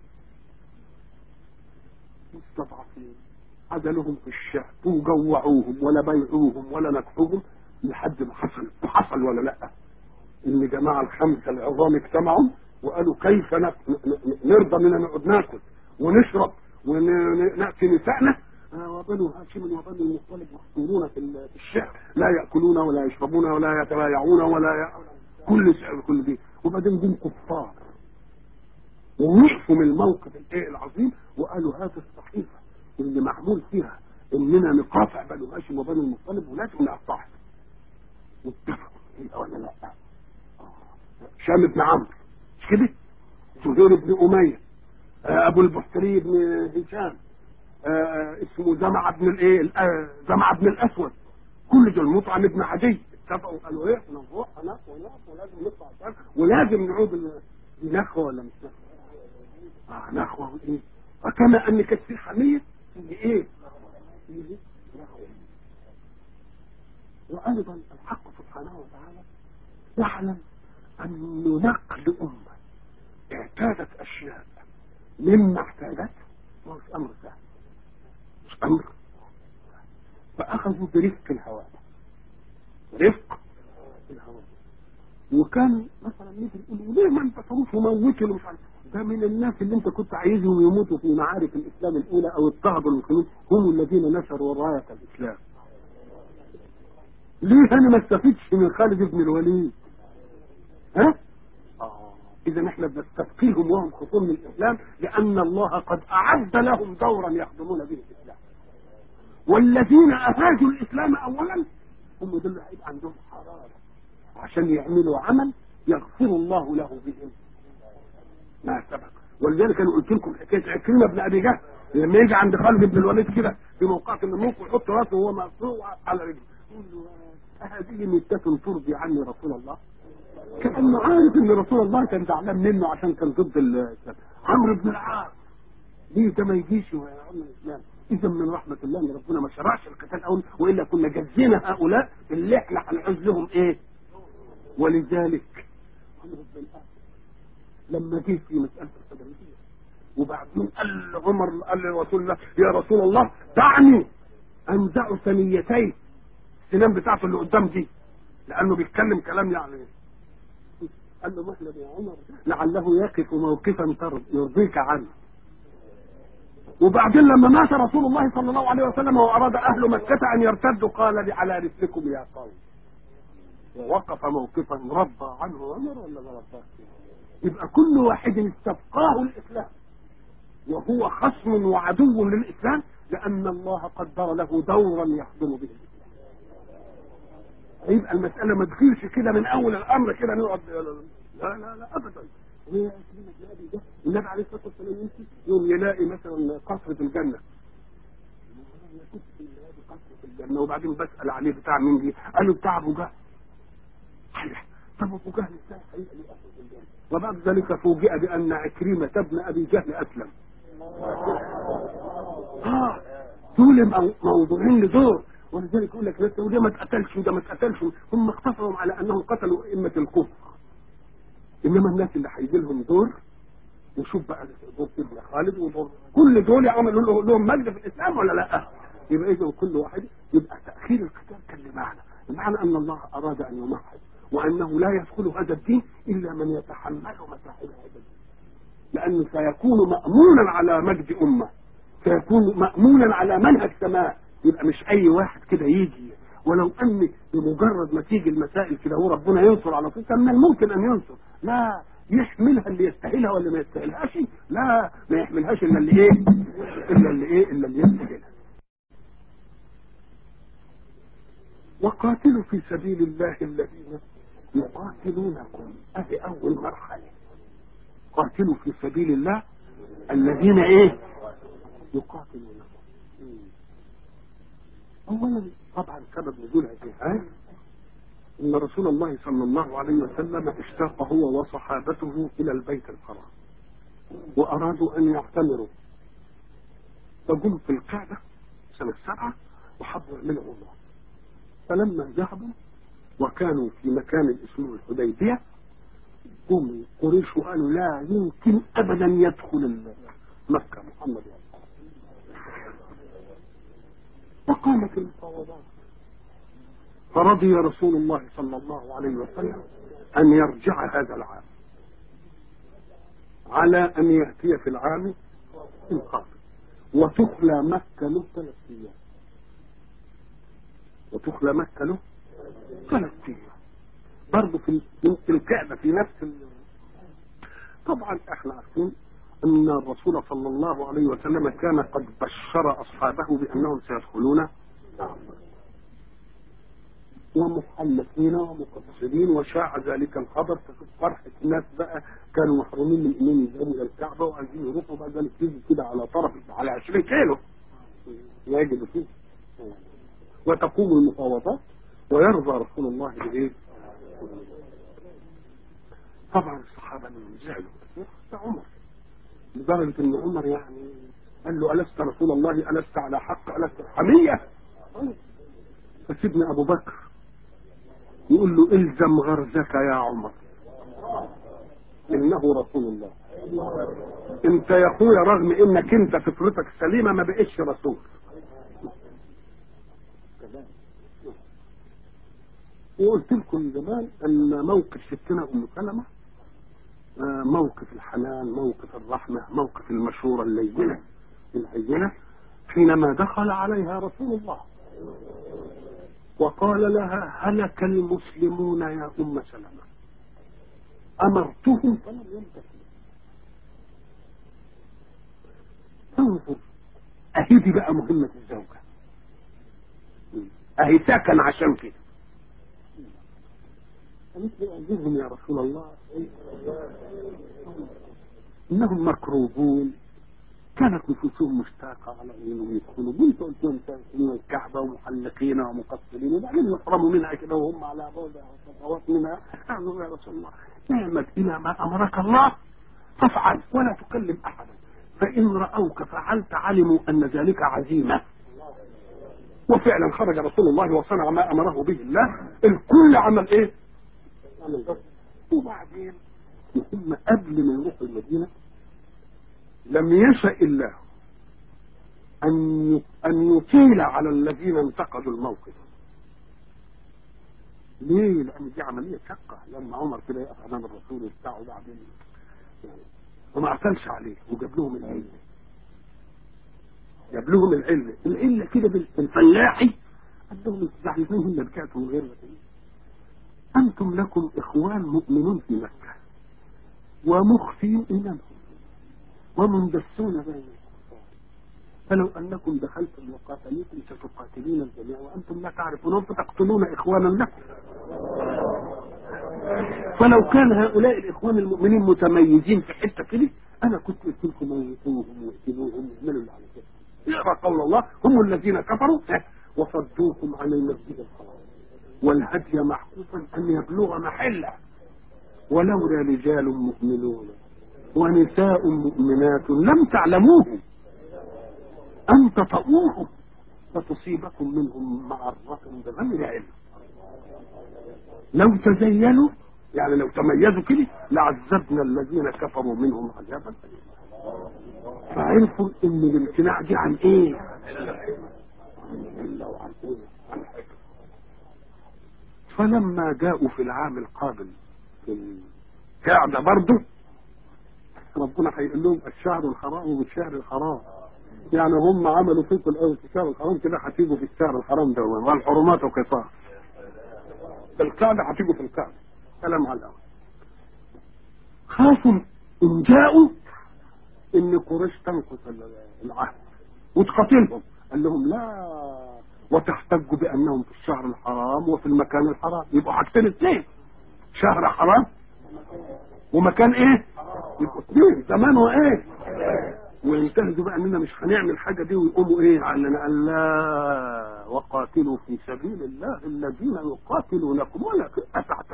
مستضعفين عدلهم في الشعب وجوعوهم ولا بيعوهم ولا نكفوهم لحد ما حصل وحصل ولا لا ان جماعة الخمسة العظام اجتمعوا وقالوا كيف نرضى من نقعد ناكل ونشرب ونأتي نسائنا وبنو هاشم وبنو المطلب محصورون في الشعب لا يأكلون ولا يشربون ولا يتبايعون ولا ي... كل سعر كل دي وبعدين دول كفار ووقفوا من الموقف الايه العظيم وقالوا هذه الصحيفه اللي معمول فيها اننا نقاطع بنو هاشم وبنو المطلب ولازم نقطعها واتفقوا يبقى ولا لا شام بن عمرو مش كده زهير بن اميه ابو البحتري بن هشام اسمه زمع بن الايه زمع بن الاسود كل دول مطعم ابن عدي اتفقوا قالوا ايه احنا نروح هناك ونقف ولازم نطلع ولازم نعود نخوه ولا مش نخوه اه نخوه وايه وكما ان كانت في حميه في ايه في نخوه وايضا الحق سبحانه وتعالى يعلم ان نقل امه اعتادت اشياء مما احتاجت مش امر سهل مش امر فاخذوا برفق الهواء رفق الهواء وكان مثلا مثل يقول ليه ما انتصروش وموتوا اللي مش عارف ده من الناس اللي انت كنت عايزهم يموتوا في معارك الاسلام الاولى او اضطهدوا المسلمين هم الذين نشروا رايه الاسلام ليه انا ما استفدش من خالد بن الوليد ها اه اذا احنا بنستبقيهم وهم خصوم من الاسلام لان الله قد اعد لهم دورا يخدمون به الاسلام والذين اهاجوا الاسلام اولا هم دول اللي هيبقى عندهم حراره عشان يعملوا عمل يغفر الله له بهم ما سبق ولذلك انا قلت لكم حكايه عكرمه بن ابي جهل لما يجي عند خالد بن الوليد كده في موقعة النموق ويحط راسه وهو مرفوع على رجله يقول له هذه مدة ترضي عني رسول الله كأنه عارف ان رسول الله كان زعلان منه عشان كان ضد الاسلام عمرو بن العاص ليه ده ما يجيش ويعمل الاسلام اذا من رحمه الله ان ربنا ما شرعش القتال اول والا كنا جزينا هؤلاء اللي احنا هنعوز لهم ايه ولذلك عمرو بن العاص لما جه في مساله الحديبيه وبعدين قال عمر قال لرسول الله يا رسول الله دعني انزع ثنيتين السنان بتاعته اللي قدام دي لانه بيتكلم كلام يعني قال له مهلا يا عمر لعله يقف موقفا ترض يرضيك عنه وبعدين لما مات رسول الله صلى الله عليه وسلم واراد اهل مكه ان يرتدوا قال لي على رسلكم يا قوم ووقف موقفا رضى عنه عمر ولا ما رضاش يبقى كل واحد استبقاه الاسلام وهو خصم وعدو للاسلام لان الله قدر له دورا يخدم به الاسلام يبقى المساله ما تجيش كده من اول الامر كده نقعد لا لا لا ابدا وهي ده النبي عليه الصلاه والسلام يمشي يوم يلاقي مثلا قصر في الجنه قصر في الجنه وبعدين بسال عليه بتاع مين دي قال له بتاع ابو جهل طب ابو جهل ازاي هيبقى له قصر في الجنه وبعد ذلك فوجئ بان عكرمه ابن ابي جهل اسلم اه دول موضوعين لدور ولذلك يقول لك ناس وده ما اتقتلش وده ما اتقتلش هم اقتصروا على انهم قتلوا ائمه الكفر انما الناس اللي هيجي لهم دور وشوف بقى دور ابن خالد ودور كل دول عملوا له لهم مجد في الاسلام ولا لا؟ يبقى اذا كل واحد يبقى تاخير القتال كان لمعنى، المعنى ان الله اراد ان يمهد وانه لا يدخل هذا الدين الا من يتحمل متاعب هذا الدين. لانه سيكون مامونا على مجد امه سيكون مامونا على منهج سماء يبقى مش اي واحد كده يجي ولو ان بمجرد ما تيجي المسائل كده هو ربنا ينصر على طول كان من الممكن ان ينصر لا يحملها اللي يستاهلها ولا ما يستاهلهاش لا ما يحملهاش الا اللي ايه الا اللي ايه الا اللي يستاهلها وقاتلوا في سبيل الله الذين يقاتلونكم هذه اول مرحله قاتلوا في سبيل الله الذين ايه يقاتلونكم اولا طبعا سبب نزول هذه الآية ان رسول الله صلى الله عليه وسلم اشتاق هو وصحابته الى البيت الحرام وارادوا ان يعتمروا فجم في القعده سنه سبعه وحبوا يعملوا عمره فلما ذهبوا وكانوا في مكان اسمه الحديبيه قوم قريش وقالوا لا يمكن ابدا يدخل مكه محمد يعني. وقامت المفاوضات فرضي رسول الله صلى الله عليه وسلم أن يرجع هذا العام على أن يأتي في العام القادم وتخلى مكة له ثلاث أيام وتخلى مكة له ثلاث أيام برضه في في الكعبة في نفس ال... طبعا احنا عارفين أن الرسول صلى الله عليه وسلم كان قد بشر أصحابه بأنهم سيدخلون ومحلقين ومقصرين وشاع ذلك الخبر فشوف فرحة الناس بقى كانوا محرومين من انهم يذهبوا الى الكعبة وعايزين يروحوا بعد ذلك يجوا كده على طرف على 20 كيلو يجدوا فيه وتقوم المفاوضات ويرضى رسول الله بايه؟ طبعا الصحابة زعلوا عمر لدرجة ان عمر يعني قال له ألست رسول الله ألست على حق ألست حمية فسيدنا أبو بكر يقول له الزم غرزك يا عمر إنه رسول الله انت يا اخويا رغم انك انت فطرتك سليمة ما بقتش رسول وقلت لكم زمان ان موقف ستنا ام سلمه آه، موقف الحنان موقف الرحمه موقف المشوره اللينه الهينه حينما دخل عليها رسول الله وقال لها هلك المسلمون يا ام سلمه امرتهم فلم ينتهوا انظر اهي دي بقى مهمه الزوجه اهي سكن عشان كده قالت لي أعجزهم يا رسول الله إنهم مكروبون كانت نفوسهم مشتاقة على أنهم يدخلوا كنت قلت لهم تأكلون الكعبة ومحلقين ومقصرين وبعدين يحرموا منها كده وهم على بعد خطوات منها قالوا يا رسول الله اعمل إلى ما أمرك الله فافعل ولا تكلم أحدا فإن رأوك فعلت علموا أن ذلك عزيمة وفعلا خرج رسول الله وصنع ما أمره به الله الكل عمل إيه وبعدين ثم قبل ما يروح المدينة لم يشأ الله أن أن يطيل على الذين انتقدوا الموقف ليه؟ لأن دي عملية شقة لما عمر كده يقف أمام الرسول وبتاع وبعدين يعني وما اعتلش عليه وجاب لهم العلة جاب لهم العلة العلة كده بالفلاحي قال لهم الزعلانين اللي رجعتوا من غير ما أنتم لكم إخوان مؤمنون في مكة ومخفين إيمانهم ومندسون بين الكفار فلو أنكم دخلتم وقاتلتم ستقاتلون الجميع وأنتم لا تعرفون فتقتلون إخوانا لكم فلو كان هؤلاء الإخوان المؤمنين متميزين في حتة كده أنا كنت قلت لكم ميتوهم واقتلوهم واعملوا اللي على كده اقرأ قول الله هم الذين كفروا وصدوكم عن المسجد الحرام والهدي محفوظا أن يبلغ محله ولولا رجال مؤمنون ونساء مؤمنات لم تعلموهم أن تطؤوهم فتصيبكم منهم معرة بغير علم لو تزينوا يعني لو تميزوا كده لعذبنا الذين كفروا منهم عذابا فعرفوا ان الامتناع دي عن ايه؟ عن الله وعن ايه؟ عن حكمه فلما جاءوا في العام القابل في الكعبة برضه ربنا هيقول لهم الشهر الحرام والشهر الحرام يعني هم عملوا فيكم الاول في الشهر الحرام كده هتيجوا في الشهر الحرام ده والحرمات وقصار في الكعبة هتيجوا في الكعبة كلام على الأول خافوا إن جاءوا إن قريش تنقص العهد وتقاتلهم قال لهم لا وتحتج بانهم في الشهر الحرام وفي المكان الحرام يبقوا حاجتين اثنين شهر حرام ومكان ايه يبقوا اثنين زمان وايه وينتهزوا بقى اننا مش هنعمل حاجه دي ويقوموا ايه علنا قال لا وقاتلوا في سبيل الله الذين يقاتلونكم ولا تعتدوا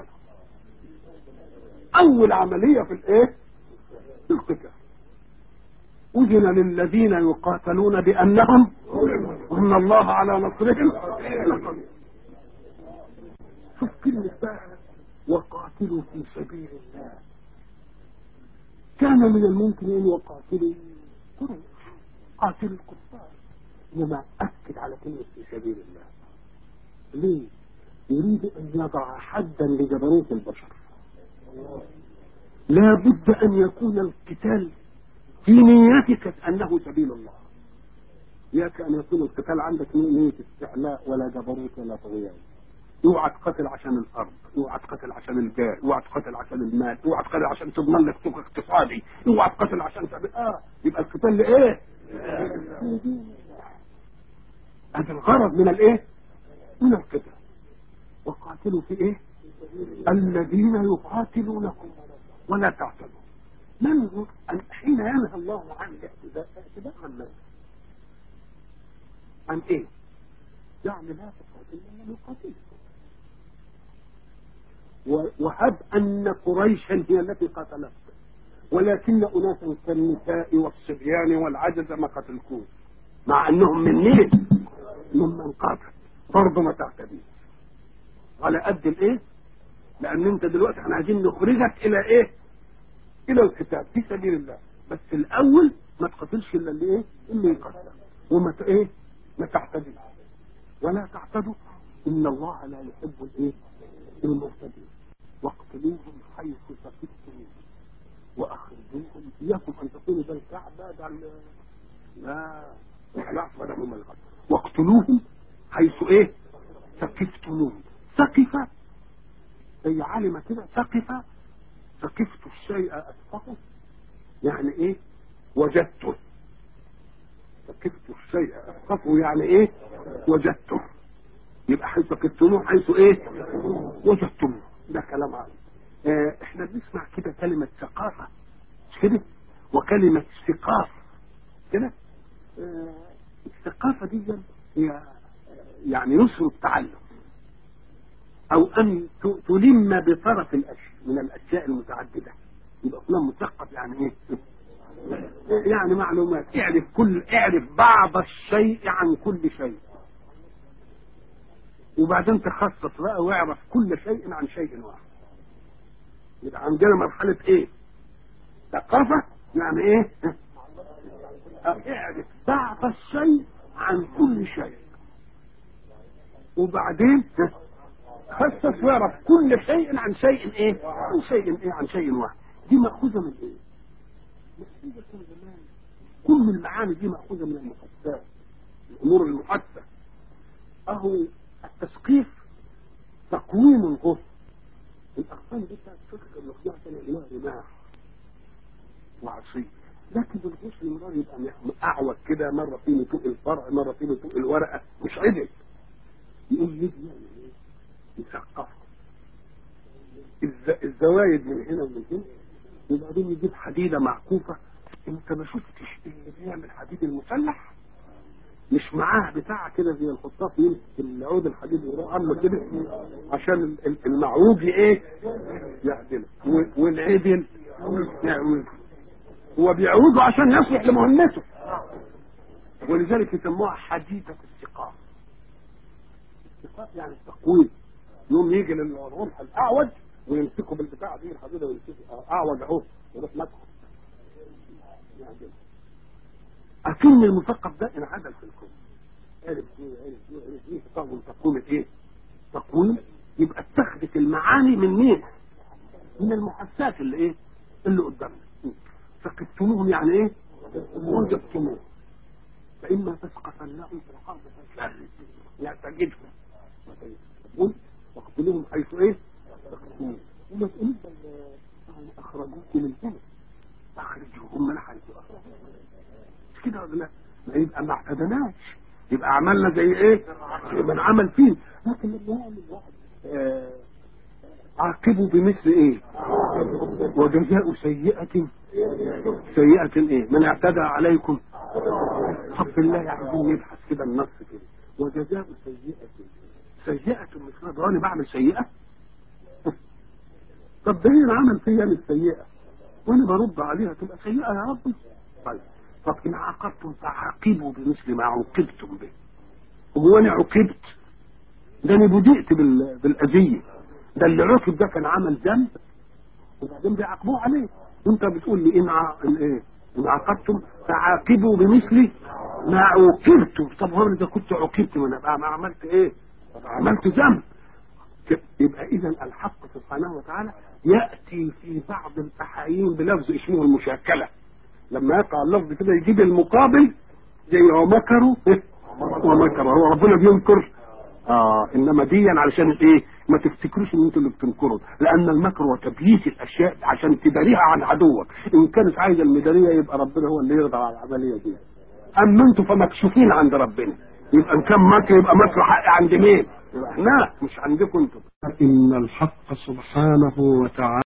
اول عمليه في الايه في القتال أذن للذين يقاتلون بأنهم وإن الله على نصرهم شوف كلمة بقى وقاتلوا في سبيل الله كان من الممكن أن يقاتلوا قريش قاتلوا الكفار إنما أكد على كلمة في سبيل الله ليه؟ يريد أن يضع حدا لجبروت البشر لا بد أن يكون القتال في نيتك أنه سبيل الله إياك أن يكون القتال عندك نية استعلاء ولا جبروت ولا طغيان اوعى تقاتل عشان الارض اوعى تقاتل عشان الجاه اوعى تقاتل عشان المال اوعى تقاتل عشان تضمن لك سوق اقتصادي اوعى تقاتل عشان تبقى اه يبقى القتال لايه هذا الغرض من الايه من القتال وقاتلوا في ايه الذين يقاتلونكم ولا تعتدوا ننظر أن حين ينهى الله عن الاعتداء اعتداء عن ماذا؟ عن ايه؟ يعني لا تقاتل من يقاتلكم وهب أن قريشا هي التي قاتلت ولكن أناسا كالنساء والصبيان والعجز ما قتلكوه مع أنهم من مين؟ ممن قاتل برضه ما تعتديش على قد الايه؟ لأن أنت دلوقتي احنا عايزين نخرجك إلى إيه؟ إلى القتال في سبيل الله بس الأول ما تقاتلش إلا اللي إيه؟ اللي يقاتل وما ت- إيه؟ ما تعتديش ولا تعتدوا إن الله لا يحب الإيه؟ المعتدين واقتلوهم حيث ثقفتموهم واخرجوهم اياكم ان تقولوا ده الكعبه ده ال- لا لا فلهم الغد واقتلوهم حيث ايه ثقفتموهم ثقف زي علم كده ثقف ثقفت الشيء اثقفه يعني ايه وجدته ثقفت الشيء اثقفه يعني ايه وجدته يبقى حيث ثقفتموه حيث ايه وجدتموه ده كلام عام آه احنا بنسمع كده كلمة ثقافة مش كده وكلمة ثقافة كده آه الثقافة دي هي يعني يسر التعلم او ان ت- تلم بطرف الاشياء من الاشياء المتعددة يبقى فلان مثقف يعني ايه يعني معلومات اعرف كل اعرف بعض الشيء عن كل شيء وبعدين تخصص بقى واعرف كل شيء عن شيء واحد يبقى عندنا مرحلة ايه ثقافة يعني ايه اعرف بعض الشيء عن كل شيء وبعدين خصص واعرف كل شيء عن شيء ايه عن شيء ايه عن شيء واحد دي مأخوذة من ايه مأخوذة من زمان كل المعاني دي مأخوذة من المحدثات الامور المحدثة اهو التثقيف تقويم الغصن الاقسام دي بتاعت فكر اللقيا كان اله رماح وعصي لكن الغصن مرة يبقى اعوج كده مرة فيه نتوء الفرع مرة فيه نتوء الورقة مش عدل يقول ليه يعني ايه يثقف الز- الزوايد من هنا ومن هنا وبعدين يجيب حديدة معكوفة انت ما شفتش اللي بيعمل حديد المسلح مش معاه بتاع كده زي الخطاف يمسك العود الحديد ويروح عامله كده عشان ال- ال- المعوج ايه يعدله و- والعدل يعوج هو بيعوجه عشان يصلح لمهمته ولذلك يسموها حديدة الثقاف الثقاف يعني التقويم يوم يجي للرمح الاعوج ويمسكه بالبتاع دي الحديده ويمسكه اعوج اهو يروح ماسكه يعدله أكن المثقف ده انعدل في الكون عرف ايه عرف ايه عرف ايه تقوم تقويم ايه تقويم يبقى اتخذت المعاني من مين من المحسات اللي ايه اللي قدامنا فقدتموهم يعني ايه وجدتموهم فإما تثقفنهم في الحرب فشرد يعني تجدهم تقول واقتلوهم حيث ايه تقتلوهم وما تقولش بل يعني اخرجوكم من الجنة اخرجوهم من حيث اخرجوكم مش كده ولا لا؟ ما يبقى ما اعتدناش يبقى عملنا زي ايه؟ زي من عمل فيه لكن لما يعمل واحد آه، عاقبوا بمثل ايه؟ وجزاء سيئة سيئة ايه؟ من اعتدى عليكم حب الله عايزين نبحث كده النص كده وجزاء سيئة سيئة مش كده انا بعمل سيئة طب ده هي العمل فيا مش سيئة وانا برد عليها تبقى سيئة يا ربي طيب طب ان عاقبتم فعاقبوا بمثل ما عوقبتم به هو انا عوقبت ده انا بدأت بال... بالاذية ده اللي عوقب ده كان عمل ذنب وبعدين بيعاقبوه عليه وانت بتقول لي ان ع... إن ايه ان عاقبتم فعاقبوا بمثل ما عوقبتم طب هو اذا كنت عوقبت ما انا بقى ما عملت ايه طب عملت ذنب يبقى اذا الحق سبحانه وتعالى ياتي في بعض الاحايين بلفظ اسمه المشاكله لما يقع اللفظ كده يجيب المقابل زي ومكروا ومكر هو ربنا بينكر اه انما دي علشان ايه ما تفتكروش ان انتوا اللي بتنكروا لان المكر وتبييت الاشياء عشان تداريها عن عدوك ان كانت عايزه المداريه يبقى ربنا هو اللي يرضى على العمليه دي اما انتوا فمكشوفين عند ربنا يبقى ان كان مكر يبقى مكر حق عند مين؟ يبقى احنا مش عندكم انتوا ان الحق سبحانه وتعالى